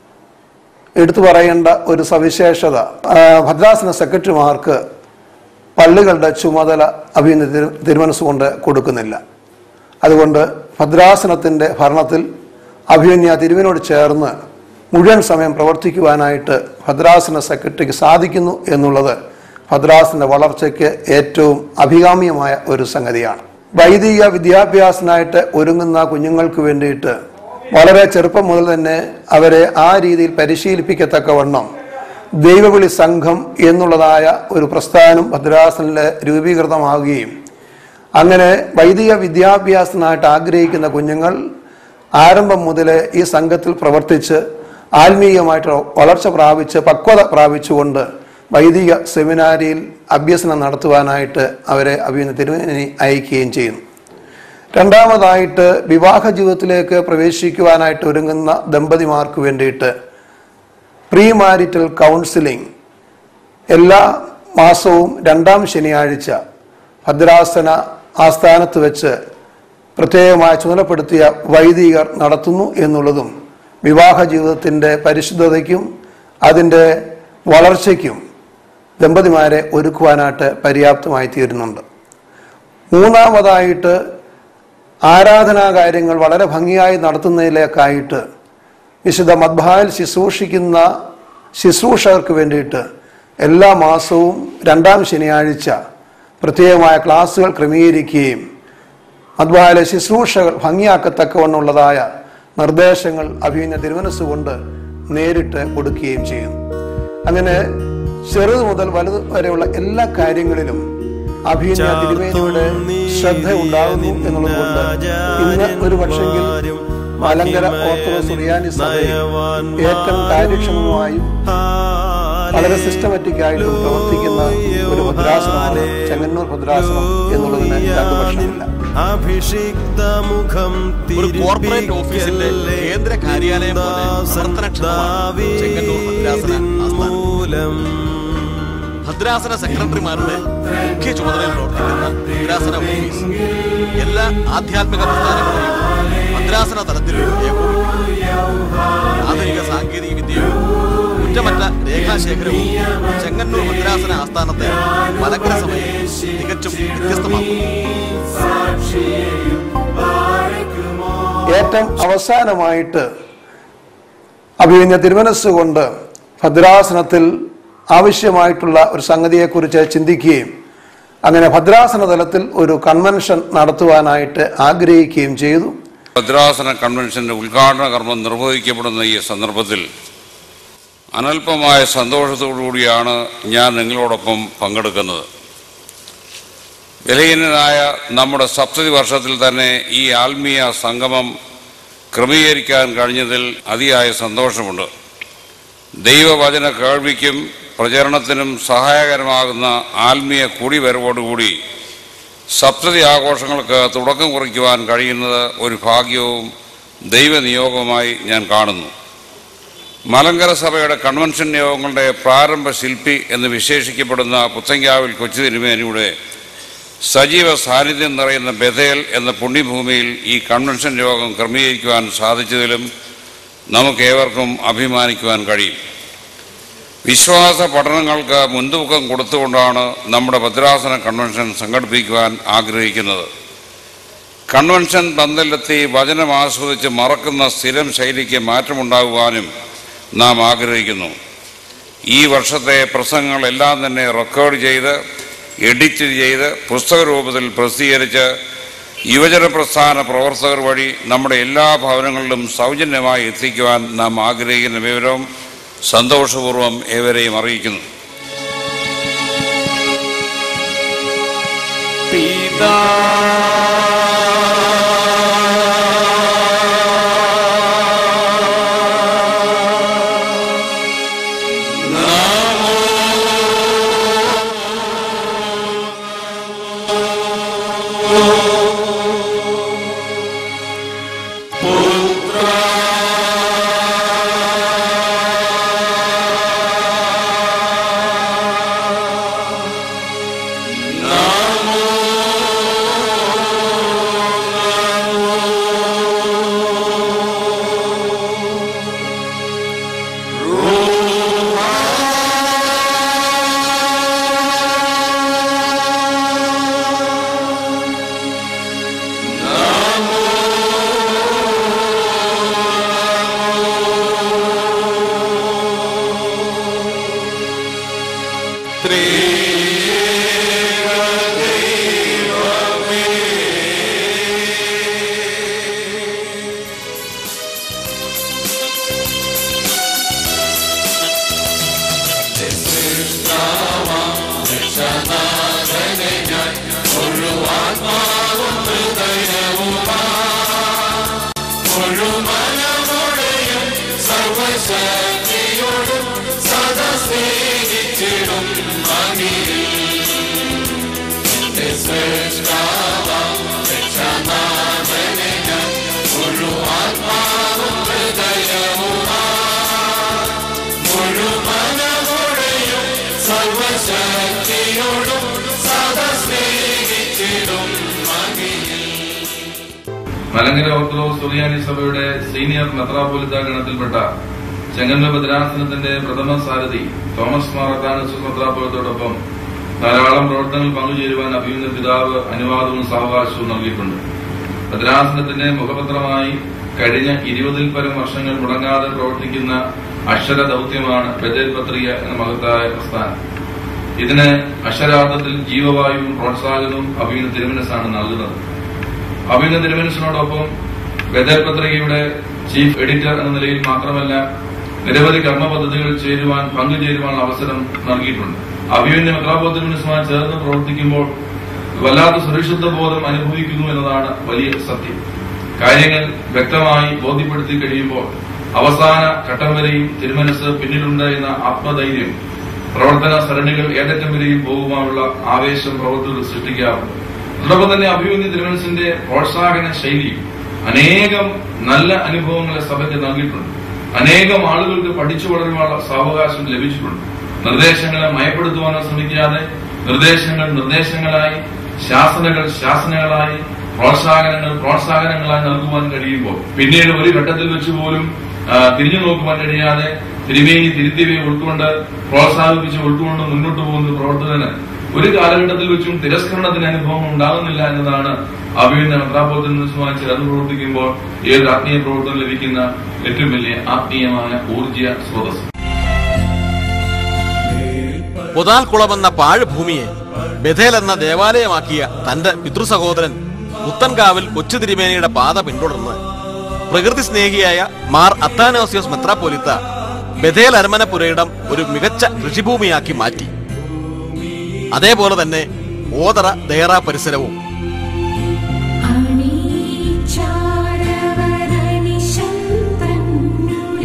[SPEAKER 6] എടുത്തു പറയേണ്ട ഒരു സവിശേഷത ആ, ഭദ്രാസന സെക്രട്ടറിമാർക്ക് പള്ളികളുടെ ചുമതല അഭിമന്യ തിരു തിരുമനസ്സുകൊണ്ട് കൊടുക്കുന്നില്ല അതുകൊണ്ട് ഭദ്രാസനത്തിൻ്റെ ഭരണത്തിൽ അഭിമന്യ തിരുവിനോട് ചേർന്ന് മുഴുവൻ സമയം പ്രവർത്തിക്കുവാനായിട്ട് ഭദ്രാസന സെക്രട്ടറിക്ക് സാധിക്കുന്നു എന്നുള്ളത് ഭദ്രാസന വളർച്ചയ്ക്ക് ഏറ്റവും അഭികാമ്യമായ ഒരു സംഗതിയാണ് വൈദിക വിദ്യാഭ്യാസത്തിനായിട്ട് ഒരുങ്ങുന്ന കുഞ്ഞുങ്ങൾക്ക് വേണ്ടിയിട്ട് വളരെ ചെറുപ്പം മുതൽ തന്നെ അവരെ ആ രീതിയിൽ പരിശീലിപ്പിക്കത്തക്കവണ്ണം ദൈവവിളി സംഘം എന്നുള്ളതായ ഒരു പ്രസ്ഥാനം ഭദ്രാസനിൽ രൂപീകൃതമാവുകയും അങ്ങനെ വൈദിക വിദ്യാഭ്യാസത്തിനായിട്ട് ആഗ്രഹിക്കുന്ന കുഞ്ഞുങ്ങൾ ആരംഭം മുതലേ ഈ സംഘത്തിൽ പ്രവർത്തിച്ച് ആത്മീയമായിട്ട് വളർച്ച പ്രാപിച്ച് പക്വത പ്രാപിച്ചുകൊണ്ട് വൈദിക സെമിനാരിയിൽ അഭ്യസനം നടത്തുവാനായിട്ട് അവരെ അഭിനന്ദ തിരുമേനി അയക്കുകയും ചെയ്യുന്നു രണ്ടാമതായിട്ട് വിവാഹ ജീവിതത്തിലേക്ക് പ്രവേശിക്കുവാനായിട്ട് ഒരുങ്ങുന്ന ദമ്പതിമാർക്ക് വേണ്ടിയിട്ട് പ്രീ മാരിറ്റൽ കൗൺസിലിംഗ് എല്ലാ മാസവും രണ്ടാം ശനിയാഴ്ച ഭദ്രാസന ആസ്ഥാനത്ത് വെച്ച് പ്രത്യേകമായി ചുമതലപ്പെടുത്തിയ വൈദികർ നടത്തുന്നു എന്നുള്ളതും വിവാഹ ജീവിതത്തിൻ്റെ പരിശുദ്ധതയ്ക്കും അതിൻ്റെ വളർച്ചയ്ക്കും ദമ്പതിമാരെ ഒരുക്കുവാനായിട്ട് പര്യാപ്തമായി തീരുന്നുണ്ട് മൂന്നാമതായിട്ട് ആരാധനാ കാര്യങ്ങൾ വളരെ ഭംഗിയായി നടത്തുന്നതിലേക്കായിട്ട് വിശുദ്ധ മദ്ഭായിൽ ശുശ്രൂഷിക്കുന്ന ശുശ്രൂഷകർക്ക് വേണ്ടിയിട്ട് എല്ലാ മാസവും രണ്ടാം ശനിയാഴ്ച പ്രത്യേകമായ ക്ലാസ്സുകൾ ക്രമീകരിക്കുകയും മദ്ഭായിലെ ശുശ്രൂഷകൾ ഭംഗിയാക്കത്തക്കവണ്ണമുള്ളതായ നിർദ്ദേശങ്ങൾ അഭിനയ തിരുമനസ്സുകൊണ്ട് നേരിട്ട് കൊടുക്കുകയും ചെയ്യുന്നു അങ്ങനെ ചെറുത് മുതൽ വലുത് വരെയുള്ള എല്ലാ കാര്യങ്ങളിലും അഭിനയ തിരുമേനിയുടെ ശ്രദ്ധ ഉണ്ടാകുന്നു എന്നുള്ളതുകൊണ്ട് ഇന്ന് ഒരു പക്ഷെങ്കിൽ മലങ്കര ഓർത്തഡോക്സ് സുറിയാനി സഭയിൽ ഏറ്റവും കാര്യക്ഷമമായും വളരെ സിസ്റ്റമാറ്റിക് ആയിട്ടും പ്രവർത്തിക്കുന്ന ഒരു ഭദ്രാസനമാണ് ചെങ്ങന്നൂർ ഭദ്രാസനം എന്നുള്ളതിന് രണ്ടു പക്ഷമില്ല
[SPEAKER 8] അഭിഷിക്തമുഖം
[SPEAKER 2] ഒരു കോർപ്പറേറ്റ് ഓഫീസിന്റെ കേന്ദ്ര കാര്യാലയം പോലെ പ്രവർത്തനക്ഷമമാണ് ചെങ്ങന്നൂർ ഭദ്രാസന ആസ്ഥാനം
[SPEAKER 8] മൂലം
[SPEAKER 2] ഭദ്രാസന സെക്രട്ടറിമാരുടെ മുഖ്യ ചുമതലയിൽ പ്രവർത്തിക്കുന്ന ഭദ്രാസന ഓഫീസ് എല്ലാ ആധ്യാത്മിക പ്രസ്ഥാനങ്ങളെയും ഭദ്രാസന തലത്തിൽ ഏകോപിപ്പിക്കുന്നു ആധുനിക സാങ്കേതിക വിദ്യയും കുറ്റമറ്റ രേഖാശേഖരവും ചെങ്ങന്നൂർ ഭദ്രാസന ആസ്ഥാനത്തെ മലങ്കര സഭയെ തികച്ചും വ്യത്യസ്തമാക്കുന്നു
[SPEAKER 6] ഏറ്റവും അവസാനമായിട്ട് അഭിനയ തിരുമനസ്സുകൊണ്ട് ഭദ്രാസനത്തിൽ ആവശ്യമായിട്ടുള്ള ഒരു സംഗതിയെക്കുറിച്ച് ചിന്തിക്കുകയും അങ്ങനെ ഭദ്രാസന തലത്തിൽ ഒരു കൺവെൻഷൻ നടത്തുവാനായിട്ട് ആഗ്രഹിക്കുകയും ചെയ്തു
[SPEAKER 3] ഭദ്രാസന കൺവെൻഷന്റെ ഉദ്ഘാടന കർമ്മം നിർവഹിക്കപ്പെടുന്ന ഈ സന്ദർഭത്തിൽ അനൽപമായ സന്തോഷത്തോടുകൂടിയാണ് ഞാൻ നിങ്ങളോടൊപ്പം പങ്കെടുക്കുന്നത് വിലഹീനനായ നമ്മുടെ സപ്തതി വർഷത്തിൽ തന്നെ ഈ ആത്മീയ സംഗമം ക്രമീകരിക്കാൻ കഴിഞ്ഞതിൽ അതിയായ സന്തോഷമുണ്ട് ദൈവവചന കേൾവിക്കും പ്രചരണത്തിനും സഹായകരമാകുന്ന ആത്മീയ കൂടിവരവോടുകൂടി സപ്തതി ആഘോഷങ്ങൾക്ക് തുടക്കം കുറിക്കുവാൻ കഴിയുന്നത് ഒരു ഭാഗ്യവും ദൈവനിയോഗവുമായി ഞാൻ കാണുന്നു മലങ്കര സഭയുടെ കൺവെൻഷൻ യോഗങ്ങളുടെ പ്രാരംഭ ശില്പി എന്ന് വിശേഷിക്കപ്പെടുന്ന പുത്തങ്കാവിൽ കൊച്ചു തിരുമേനിയുടെ സജീവ സാന്നിധ്യം നിറയുന്ന ബഥേൽ എന്ന പുണ്യഭൂമിയിൽ ഈ കൺവെൻഷൻ യോഗം ക്രമീകരിക്കുവാൻ സാധിച്ചതിലും നമുക്കേവർക്കും അഭിമാനിക്കുവാൻ കഴിയും വിശ്വാസ പഠനങ്ങൾക്ക് മുൻതൂക്കം കൊടുത്തുകൊണ്ടാണ് നമ്മുടെ ഭദ്രാസന കൺവെൻഷൻ സംഘടിപ്പിക്കുവാൻ ആഗ്രഹിക്കുന്നത് കൺവെൻഷൻ പന്തലെത്തി വചനം ആസ്വദിച്ച് മറക്കുന്ന സ്ഥിരം ശൈലിക്ക് മാറ്റമുണ്ടാകുവാനും നാം ആഗ്രഹിക്കുന്നു ഈ വർഷത്തെ പ്രസംഗങ്ങളെല്ലാം തന്നെ റെക്കോർഡ് ചെയ്ത് എഡിറ്റ് ചെയ്ത് പുസ്തക രൂപത്തിൽ പ്രസിദ്ധീകരിച്ച് യുവജന പ്രസ്ഥാന പ്രവർത്തകർ വഴി നമ്മുടെ എല്ലാ ഭവനങ്ങളിലും സൗജന്യമായി എത്തിക്കുവാൻ നാം ആഗ്രഹിക്കുന്ന വിവരം സന്തോഷപൂർവ്വം ഏവരെയും അറിയിക്കുന്നു
[SPEAKER 5] മലങ്കര ഓർത്തഡോക്സ് സുറിയാനി സഭയുടെ സീനിയർ മെത്രാപോലിത്ത ഗണത്തിൽപ്പെട്ട ചെങ്ങന്നൂർ ഭദ്രാസനത്തിന്റെ പ്രഥമ സാരഥി തോമസ് മാറത്താനസ് മെത്രാപോലത്തോടൊപ്പം ധാരാളം പ്രവർത്തനങ്ങൾ പങ്കുചേരുവാൻ അഭിയുന്ന പിതാവ് അനുവാദവും സാവകാശവും നൽകിയിട്ടുണ്ട് ഭദ്രാസനത്തിന്റെ മുഖപത്രമായി കഴിഞ്ഞ ഇരുപതിൽ പരം വർഷങ്ങൾ മുടങ്ങാതെ പ്രവർത്തിക്കുന്ന അക്ഷര ദൗത്യമാണ് ബദൽ പത്രിക എന്ന മഹത്തായ പ്രസ്ഥാനം ഇതിന് അക്ഷരാർത്ഥത്തിൽ ജീവവായുവും പ്രോത്സാഹനവും അഭിയുന്ന തിരുമനസ്സാണ് നൽകുന്നത് അഭിനന്ദ തിരുമനസിനോടൊപ്പം ബദൽ പത്രികയുടെ ചീഫ് എഡിറ്റർ എന്ന നിലയിൽ മാത്രമല്ല നിരവധി കർമ്മ പദ്ധതികളിൽ ചേരുവാൻ പങ്കുചേരുവാനുള്ള അവസരം നൽകിയിട്ടുണ്ട് അഭിമന്യ മെത്രാപോ തിരുമനസുമായി ചേർന്ന് പ്രവർത്തിക്കുമ്പോൾ വല്ലാത്ത സുരക്ഷിത ബോധം അനുഭവിക്കുന്നു എന്നതാണ് വലിയ സത്യം കാര്യങ്ങൾ വ്യക്തമായി ബോധ്യപ്പെടുത്തി കഴിയുമ്പോൾ അവസാന ഘട്ടം വരെയും തിരുമനസ് പിന്നിലുണ്ട് എന്ന ആത്മധൈര്യം പ്രവർത്തന സരണികൾ ഏതറ്റം വരെയും പോകുവാനുള്ള ആവേശം പ്രവർത്തകർ സൃഷ്ടിക്കാറുണ്ട് അതോടൊപ്പം തന്നെ അഭിമന്യ തിരുമനസിന്റെ പ്രോത്സാഹന ശൈലി അനേകം നല്ല അനുഭവങ്ങളെ സഭയ്ക്ക് നൽകിയിട്ടുണ്ട് അനേകം ആളുകൾക്ക് പഠിച്ചു വളരുവാനുള്ള സാവകാശം ലഭിച്ചിട്ടുണ്ട് നിർദ്ദേശങ്ങളെ മയപ്പെടുത്തുവാനോ ശ്രമിക്കാതെ നിർദ്ദേശങ്ങൾ നിർദ്ദേശങ്ങളായി ശാസനകൾ ശാസനകളായി പ്രോത്സാഹനങ്ങൾ പ്രോത്സാഹനങ്ങളായി നൽകുവാൻ കഴിയുമ്പോൾ പിന്നീട് ഒരു ഘട്ടത്തിൽ വെച്ച് പോലും ആ, തിരിഞ്ഞു നോക്കുവാൻ കഴിയാതെ തിരുമേനി തിരുത്തിവയെ ഉൾക്കൊണ്ട് പ്രോത്സാഹിപ്പിച്ച് ഉൾക്കൊണ്ട് മുന്നോട്ട് പോകുന്ന പ്രവർത്തകന് ഒരു കാലഘട്ടത്തിൽ വെച്ചും തിരസ്കരണത്തിന് അനുഭവം ഉണ്ടാകുന്നില്ല എന്നതാണ് അഭിനന്ദ മെത്രാപോലിത്തനുമായി ചേർന്ന് പ്രവർത്തിക്കുമ്പോൾ ഏത് ആത്മീയ പ്രവർത്തനം ലഭിക്കുന്ന ഏറ്റവും വലിയ ആത്മീയമായ ഊർജ്ജ സ്രോതസ്
[SPEAKER 2] പൊതാൽക്കുളമെന്ന പാഴ്ഭൂമിയെ ബഥേൽ എന്ന ദേവാലയമാക്കിയ തന്റെ പിതൃസഹോദരൻ പുത്തൻകാവിൽ കൊച്ചു തിരുമേനിയുടെ പാത പിന്തുടർന്ന് പ്രകൃതി സ്നേഹിയായ മാർ അത്താനോസിയോസ് മെത്രാപ്പൊലിത്ത ബഥേൽ അരമനപുരയിടം ഒരു മികച്ച കൃഷിഭൂമിയാക്കി മാറ്റി അതേപോലെ തന്നെ ഓതറ ദേറ പരിസരവും
[SPEAKER 4] അണിചാരവരനിശം തന്നുടെ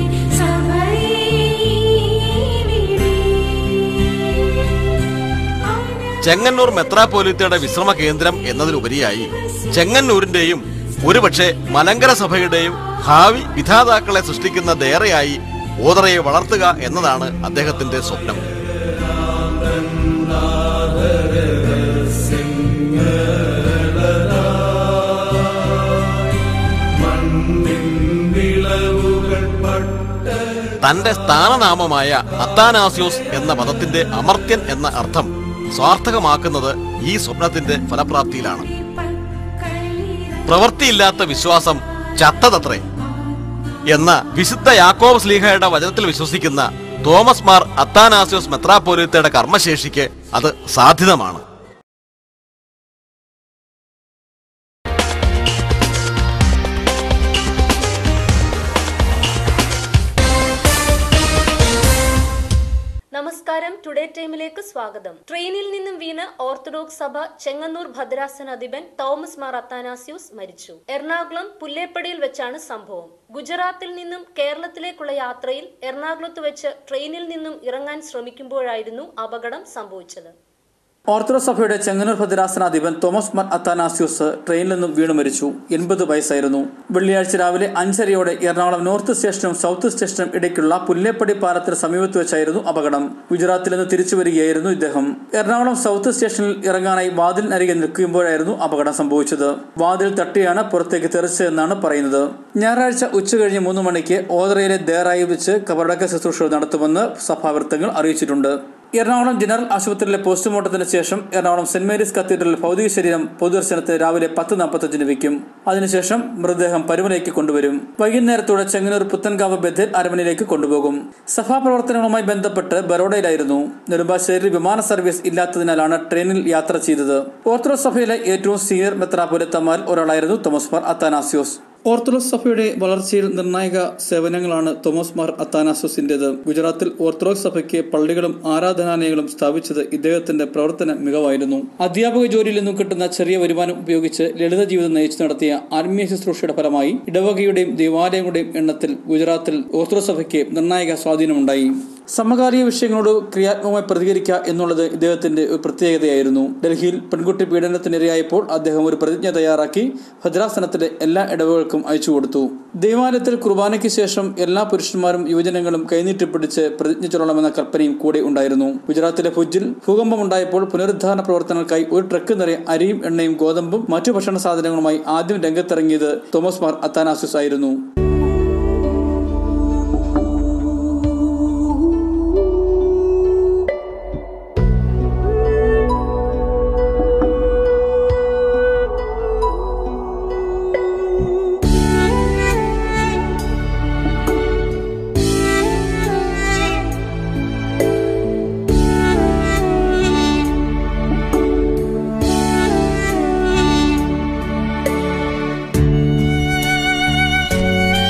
[SPEAKER 4] സഭയിവിടെ
[SPEAKER 2] ചെങ്ങന്നൂർ മെത്രാപ്പോലിത്തയുടെ വിശ്രമ കേന്ദ്രം എന്നതിലുപരിയായി ചെങ്ങന്നൂരിന്റെയും ഒരുപക്ഷെ മലങ്കര സഭയുടെയും ഭാവി വിധാതാക്കളെ സൃഷ്ടിക്കുന്ന ദേറയായി ഓതറയെ വളർത്തുക എന്നതാണ് അദ്ദേഹത്തിന്റെ സ്വപ്നം തന്റെ സ്ഥാനനാമമായ അത്താനാസ്യോസ് എന്ന പദത്തിന്റെ അമർത്യൻ എന്ന അർത്ഥം സ്വാർത്ഥകമാക്കുന്നത് ഈ സ്വപ്നത്തിന്റെ ഫലപ്രാപ്തിയിലാണ് പ്രവൃത്തിയില്ലാത്ത വിശ്വാസം ചത്തതത്രേ എന്ന വിശുദ്ധ യാക്കോബ് സ്ലീഹയുടെ വചനത്തിൽ വിശ്വസിക്കുന്ന തോമസ് മാർ അത്താനാസ്യോസ് മെത്രാപ്പോലിത്തയുടെ കർമ്മശേഷിക്ക് അത് സാധ്യതമാണ്
[SPEAKER 8] നമസ്കാരം ടുഡേ ടൈമിലേക്ക് സ്വാഗതം ട്രെയിനിൽ നിന്നും വീണ് ഓർത്തഡോക്സ് സഭ ചെങ്ങന്നൂർ ഭദ്രാസന അധിപൻ തോമസ് മാർ അത്താനാസ്യൂസ് മരിച്ചു എറണാകുളം പുല്ലേപ്പടിയിൽ വെച്ചാണ് സംഭവം ഗുജറാത്തിൽ നിന്നും കേരളത്തിലേക്കുള്ള യാത്രയിൽ എറണാകുളത്ത് വെച്ച് ട്രെയിനിൽ നിന്നും ഇറങ്ങാൻ ശ്രമിക്കുമ്പോഴായിരുന്നു അപകടം സംഭവിച്ചത്
[SPEAKER 9] ഓർത്തഡോക്സ് സഭയുടെ ചെങ്ങന്നൂർ ഭദ്രാസനാധിപൻ തോമസ് മാർ അത്താനാസ്യൂസ് ട്രെയിനിൽ നിന്നും വീണു മരിച്ചു എൺപത് വയസ്സായിരുന്നു വെള്ളിയാഴ്ച രാവിലെ അഞ്ചരയോടെ എറണാകുളം നോർത്ത് സ്റ്റേഷനും സൗത്ത് സ്റ്റേഷനും ഇടയ്ക്കുള്ള പുല്ലേപ്പടി പാലത്തിന് സമീപത്ത് വെച്ചായിരുന്നു അപകടം ഗുജറാത്തിൽ നിന്ന് തിരിച്ചു വരികയായിരുന്നു ഇദ്ദേഹം എറണാകുളം സൗത്ത് സ്റ്റേഷനിൽ ഇറങ്ങാനായി വാതിലിനരികെ നിൽക്കുമ്പോഴായിരുന്നു അപകടം സംഭവിച്ചത് വാതിൽ തട്ടിയാണ് പുറത്തേക്ക് തെറിച്ചതെന്നാണ് പറയുന്നത് ഞായറാഴ്ച ഉച്ചകഴിഞ്ഞ് മൂന്ന് മണിക്ക് ഓതറയിലെ ദേറായി വെച്ച് കബറടക്ക ശുശ്രൂഷകൾ നടത്തുമെന്ന് സഭാവൃത്തങ്ങൾ അറിയിച്ചിട്ടുണ്ട് എറണാകുളം ജനറൽ ആശുപത്രിയിലെ പോസ്റ്റ്മോർട്ടത്തിന് ശേഷം എറണാകുളം സെന്റ് മേരീസ് കത്തീഡ്രലിൽ ഭൗതിക ശരീരം പൊതുദർശനത്തിന് രാവിലെ പത്ത് നാൽപ്പത്തഞ്ചിന് വയ്ക്കും അതിനുശേഷം മൃതദേഹം പരുമലയ്ക്ക് കൊണ്ടുവരും വൈകുന്നേരത്തോടെ ചെങ്ങന്നൂർ പുത്തൻകാവ് ബഥേൽ അരമനയിലേക്ക് കൊണ്ടുപോകും സഭാപ്രവർത്തനങ്ങളുമായി ബന്ധപ്പെട്ട് ബറോഡയിലായിരുന്നു നെടുമ്പാശ്ശേരി വിമാന സർവീസ് ഇല്ലാത്തതിനാലാണ് ട്രെയിനിൽ യാത്ര ചെയ്തത് ഓർത്തഡോക്സ് സഭയിലെ ഏറ്റവും സീനിയർ മെത്രാപൊലിത്തമാരിൽ ഒരാളായിരുന്നു തോമസ് മാർ അത്താനാസ്യോസ് ഓർത്തഡോക്സ് സഭയുടെ വളർച്ചയിൽ നിർണായക സേവനങ്ങളാണ് തോമസ് മാർ അത്താനാസോസിന്റേത് ഗുജറാത്തിൽ ഓർത്തഡോക്സ് സഭയ്ക്ക് പള്ളികളും ആരാധനാലയങ്ങളും സ്ഥാപിച്ചത് ഇദ്ദേഹത്തിന്റെ പ്രവർത്തന മികവായിരുന്നു അധ്യാപക ജോലിയിൽ നിന്നും കിട്ടുന്ന ചെറിയ വരുമാനം ഉപയോഗിച്ച് ലളിത ജീവിതം നയിച്ചു നടത്തിയ ആത്മീയ ശുശ്രൂഷയുടെ ഫലമായി ഇടവകയുടെയും ദേവാലയങ്ങളുടെയും എണ്ണത്തിൽ ഗുജറാത്തിൽ ഓർത്തഡോക്സ് സഭയ്ക്ക് നിർണായക സ്വാധീനമുണ്ടായി സമകാലിക വിഷയങ്ങളോട് ക്രിയാത്മകമായി പ്രതികരിക്കുക എന്നുള്ളത് ഇദ്ദേഹത്തിന്റെ ഒരു പ്രത്യേകതയായിരുന്നു ഡൽഹിയിൽ പെൺകുട്ടി പീഡനത്തിനിരയായപ്പോൾ അദ്ദേഹം ഒരു പ്രതിജ്ഞ തയ്യാറാക്കി ഭദ്രാസനത്തിലെ എല്ലാ ഇടവുകൾക്കും അയച്ചു കൊടുത്തു ദേവാലയത്തിൽ കുർബാനയ്ക്ക് ശേഷം എല്ലാ പുരുഷന്മാരും യുവജനങ്ങളും കൈനീട്ടിപ്പിടിച്ച് പ്രതിജ്ഞ ചൊല്ലണമെന്ന കൽപ്പനയും കൂടെ ഉണ്ടായിരുന്നു ഗുജറാത്തിലെ ഭുജിൽ ഭൂകമ്പമുണ്ടായപ്പോൾ പുനരുദ്ധാരണ പ്രവർത്തനങ്ങൾക്കായി ഒരു ട്രക്ക് നിറയെ അരിയും എണ്ണയും ഗോതമ്പും മറ്റു ഭക്ഷണ സാധനങ്ങളുമായി ആദ്യം രംഗത്തിറങ്ങിയത് തോമസ് മാർ അത്താനാസിസ് ആയിരുന്നു
[SPEAKER 4] Thank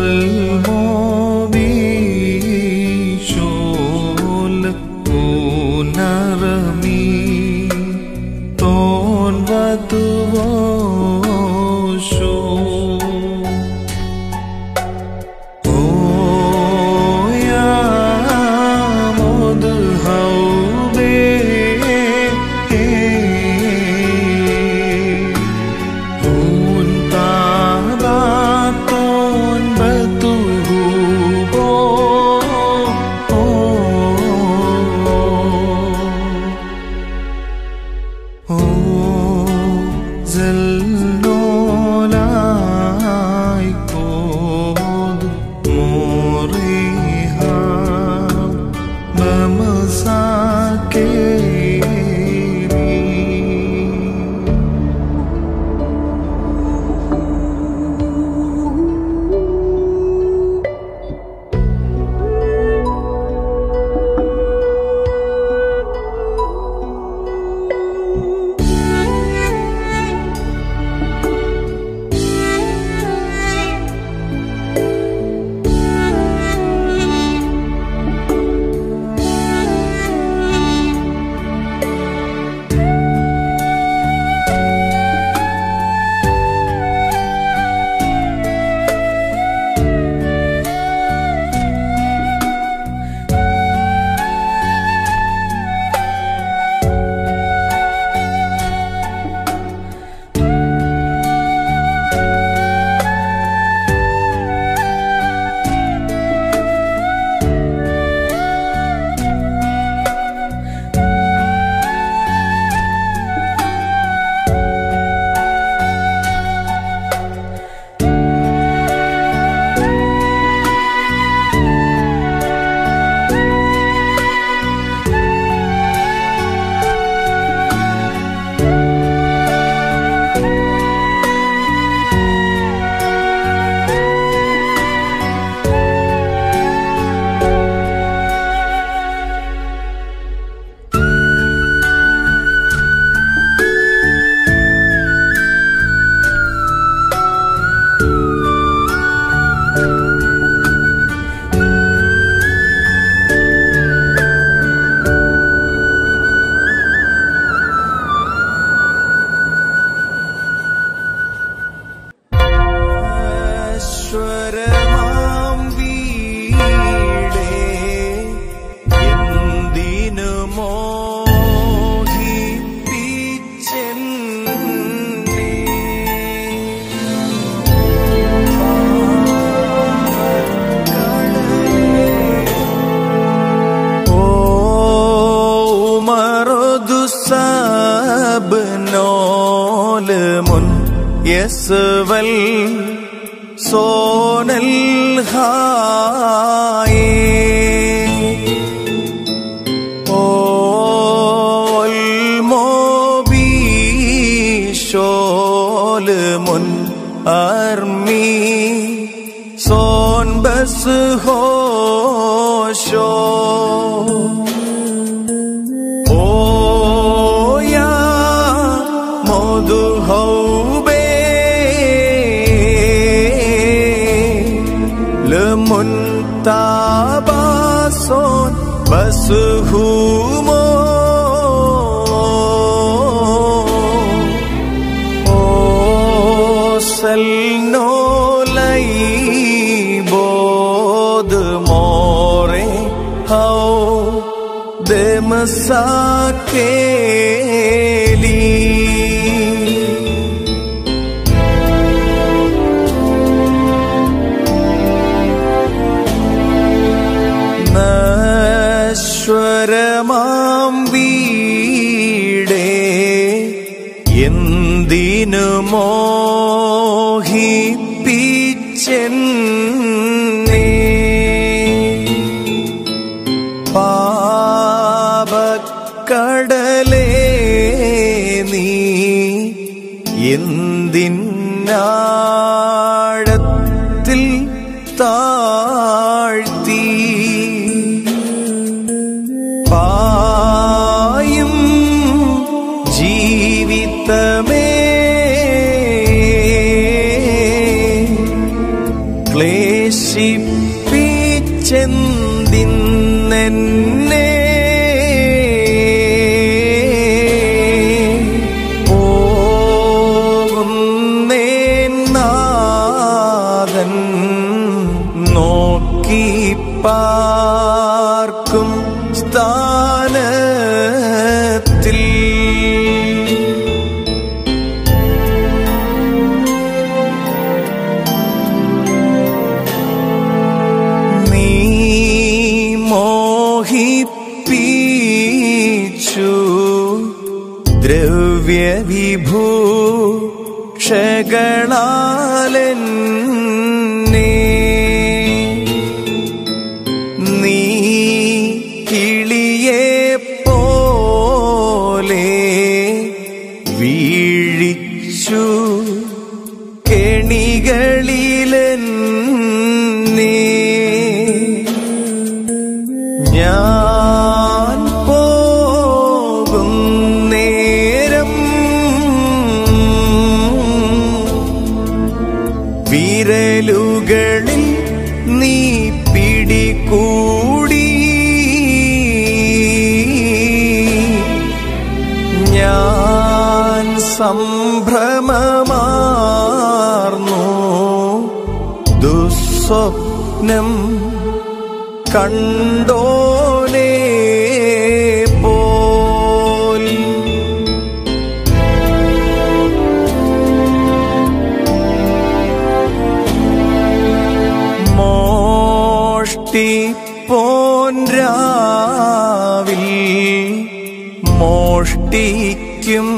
[SPEAKER 10] ശോൽ ഊനറമീ തോൻ വതുവോ ശോ ഓയാ മോദ് ഹൗബേ ഊൻ താബാ തോൻ ബതുഹുബോ ഓ زلولاي كود موريها بمساكيني ഈശ്വരമാം വീടേ എന്തിനു മോഹിപ്പിച്ചെന്നെ ഓ ഉമറുദു സബ് നോല് മുൻ യസ്വൽ സോനൽ ഹായേ ഓൽ മോബീശോൽ മുൻ അർമി സോൻ ബസ് ഹോശോ ഓയാ മോദു ഹൗബേ لمنتباسون بس هومو سلنو لي بود موري هاو دمساكيلي നശ്വരമാം വീടേ എന്തിനു മോഹിപ്പിച്ചെന്നെ പാപക്കടലേ നീ എന്തിനാഴത്തിൽ താഴ്ത്തി പായും ജീവിതമേ ക്ലേശ ശേഷിപ്പിച്ചെന്തിന്നെ പോകുന്നേൻ നാഥൻ നോക്കി പാർക്കും സ്ഥാനത്തിൽ നീ മോഹിപ്പിച്ചു ദ്രവ്യവിഭൂഷകളാലെന്നെ നീ കിളിയെ പോലെ വീഴിച്ചു കെണികളിലെന്നെ ഞാൻ പോകും നേരം വിരലുകളിൽ നീ പിടികൂടി ഞാൻ സംഭ്രമമാർന്നു ദുസ്വപ്നം കണ്ടോനേ പോൽ മോഷ്ടിപ്പോൻ രാവിൽ മോഷ്ടിക്കും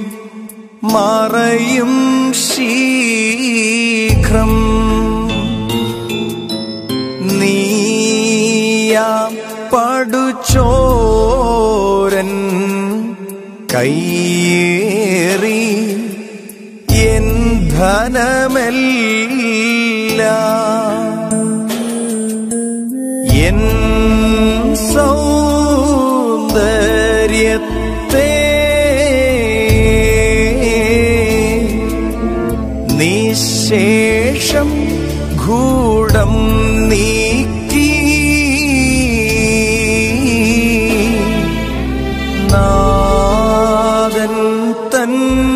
[SPEAKER 10] മറയും ശീഘ്രം നീയാം പടുചോരൻ കയ്യേറി എൻ ധനമല്ല എൻ സൗന്ദര്യത്തെ നിശേഷം ഗൂഢം നീക്കി നാദൻ തൻ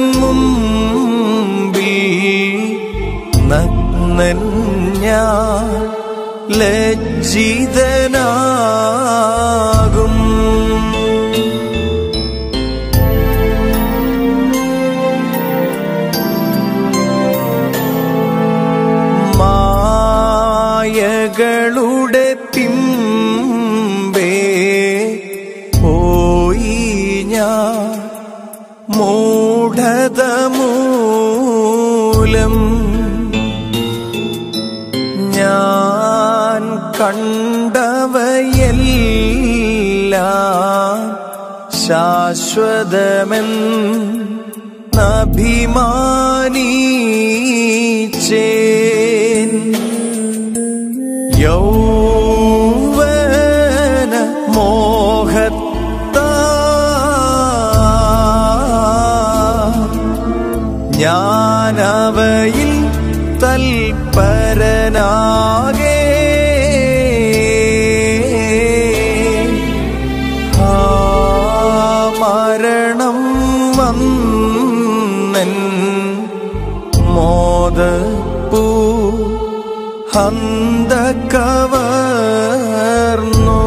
[SPEAKER 10] മുമ്പിൽ നഗ്നൻ ഞാൻ ലജ്ജിതനാകും മായകളുടെ പിമ്പേ പോയി ഞാൻ മൂഢത മൂലം ഞാൻ കണ്ടവയെല്ലാം ശാശ്വതമെന്നഭിമാനിച്ചേൻ യൗവന മോഹത്താ ഞാനവയിൽ തൽപരനാകെ ആ മരണം വന്നൻ മോദപ്പൂ ഹന്തകവർന്നു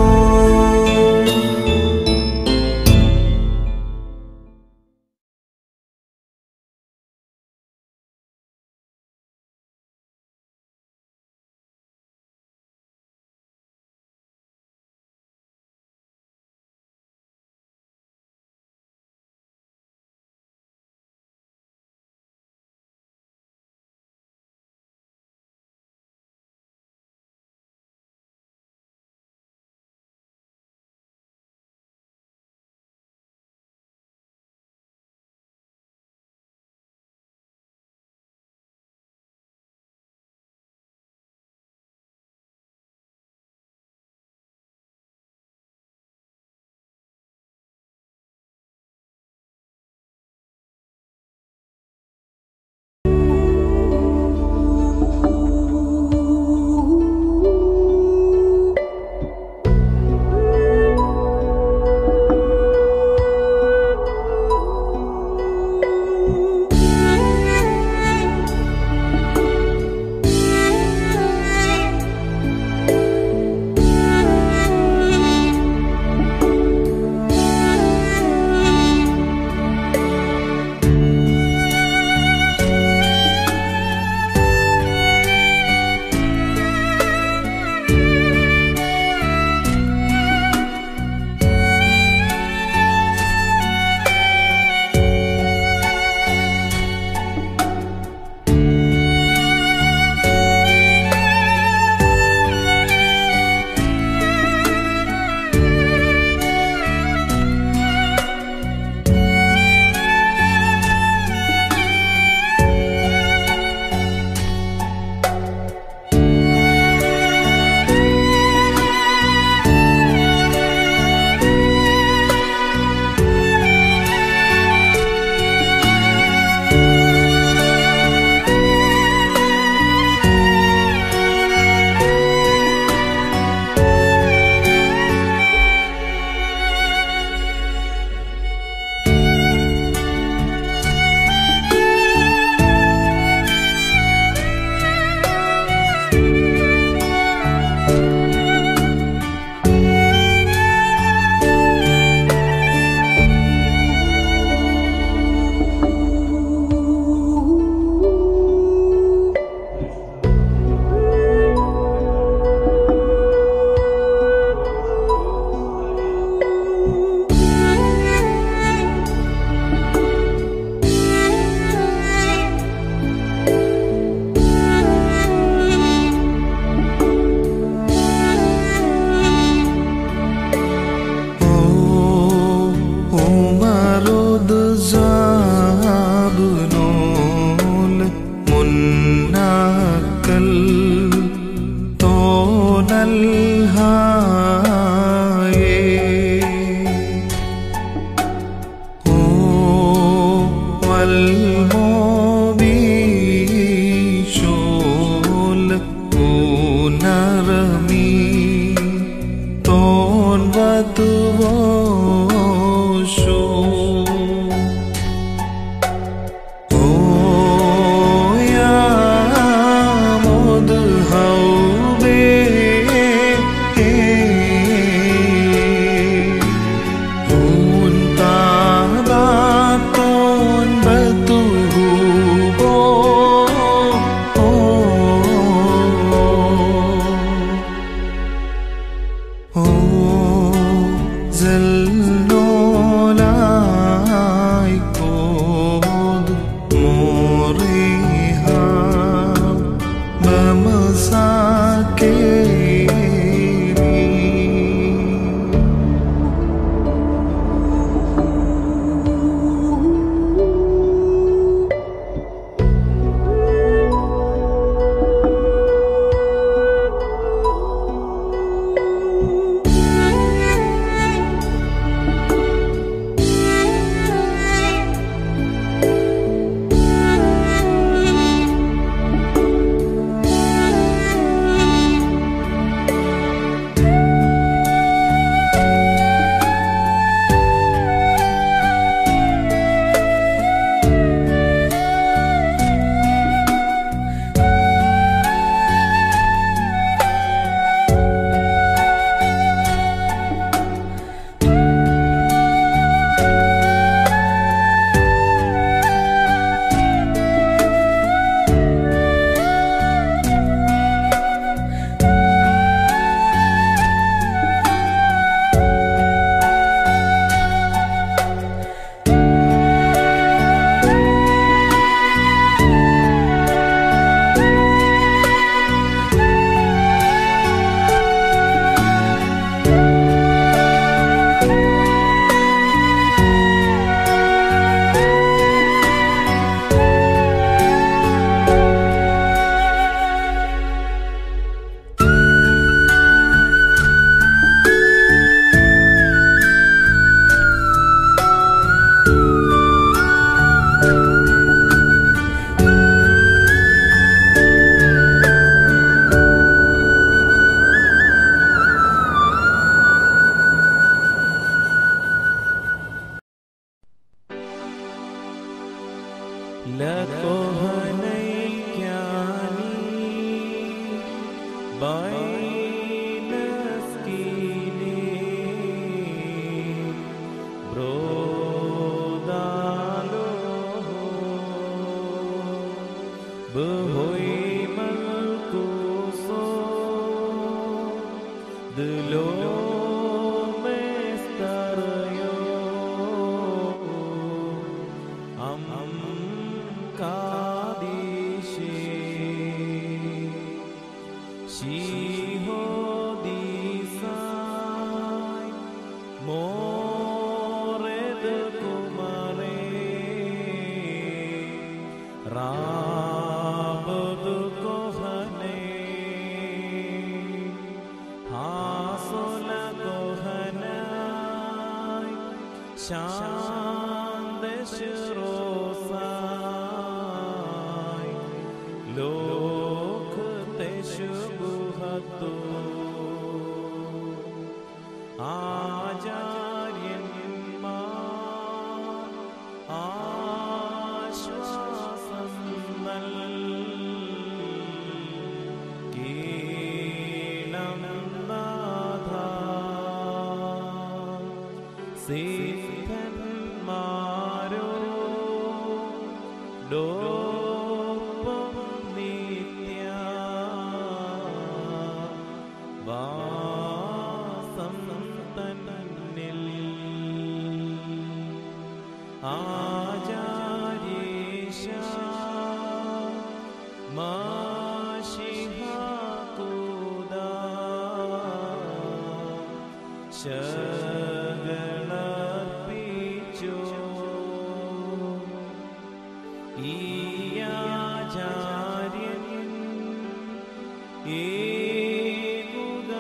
[SPEAKER 10] ഏകുക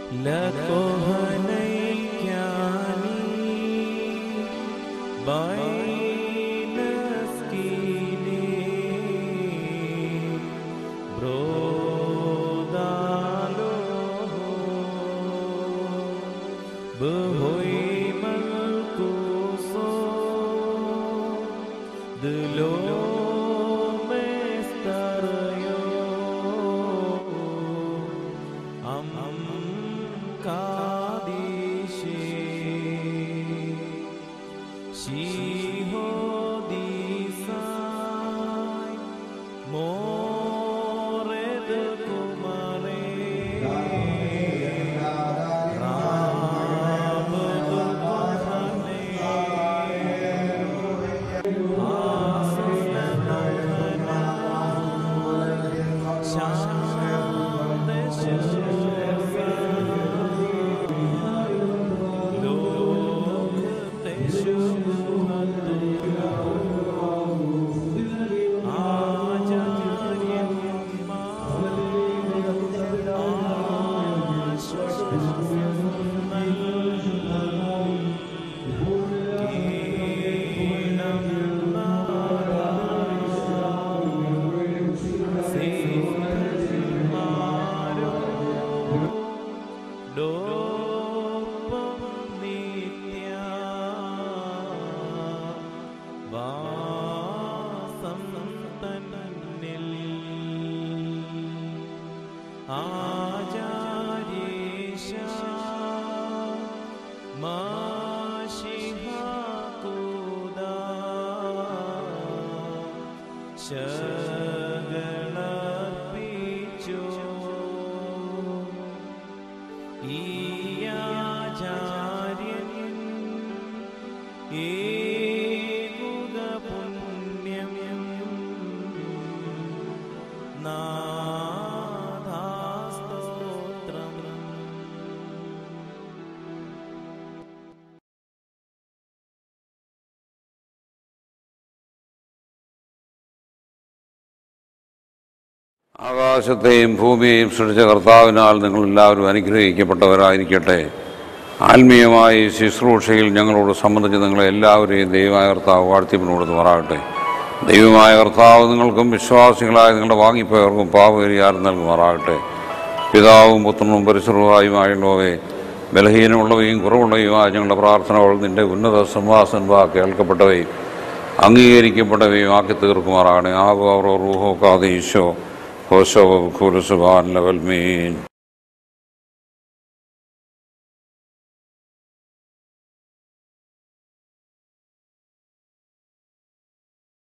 [SPEAKER 3] ആകാശത്തെയും ഭൂമിയെയും സൃഷ്ടിച്ച കർത്താവിനാൽ നിങ്ങൾ എല്ലാവരും അനുഗ്രഹിക്കപ്പെട്ടവരായിരിക്കട്ടെ ആത്മീയമായി ശുശ്രൂഷയിൽ ഞങ്ങളോട് സംബന്ധിച്ച് നിങ്ങളെ എല്ലാവരെയും ദൈവമായ കർത്താവ് വാഴ്ത്തിപ്പിനോട് മാറാകട്ടെ ദൈവമായ കർത്താവ് നിങ്ങൾക്കും വിശ്വാസികളായ നിങ്ങളുടെ വാങ്ങിപ്പോയവർക്കും പാപപരിഹാരം നൽകുമാറാകട്ടെ പിതാവും പുത്രനും പരിസരവുമായുമായുള്ളവയെ ബലഹീനമുള്ളവയും കുറവുള്ളവയുമായ ഞങ്ങളുടെ പ്രാർത്ഥനകൾ നിന്റെ ഉന്നത സംവാസൻവാ കേൾക്കപ്പെട്ടവയും അംഗീകരിക്കപ്പെട്ടവയും ആക്കി തീർക്കുമാറാകണേ ആവോ റൂഹോ കാതീശോ ഹോശോ കുരുസുബാൻ ലവൽ മീൻ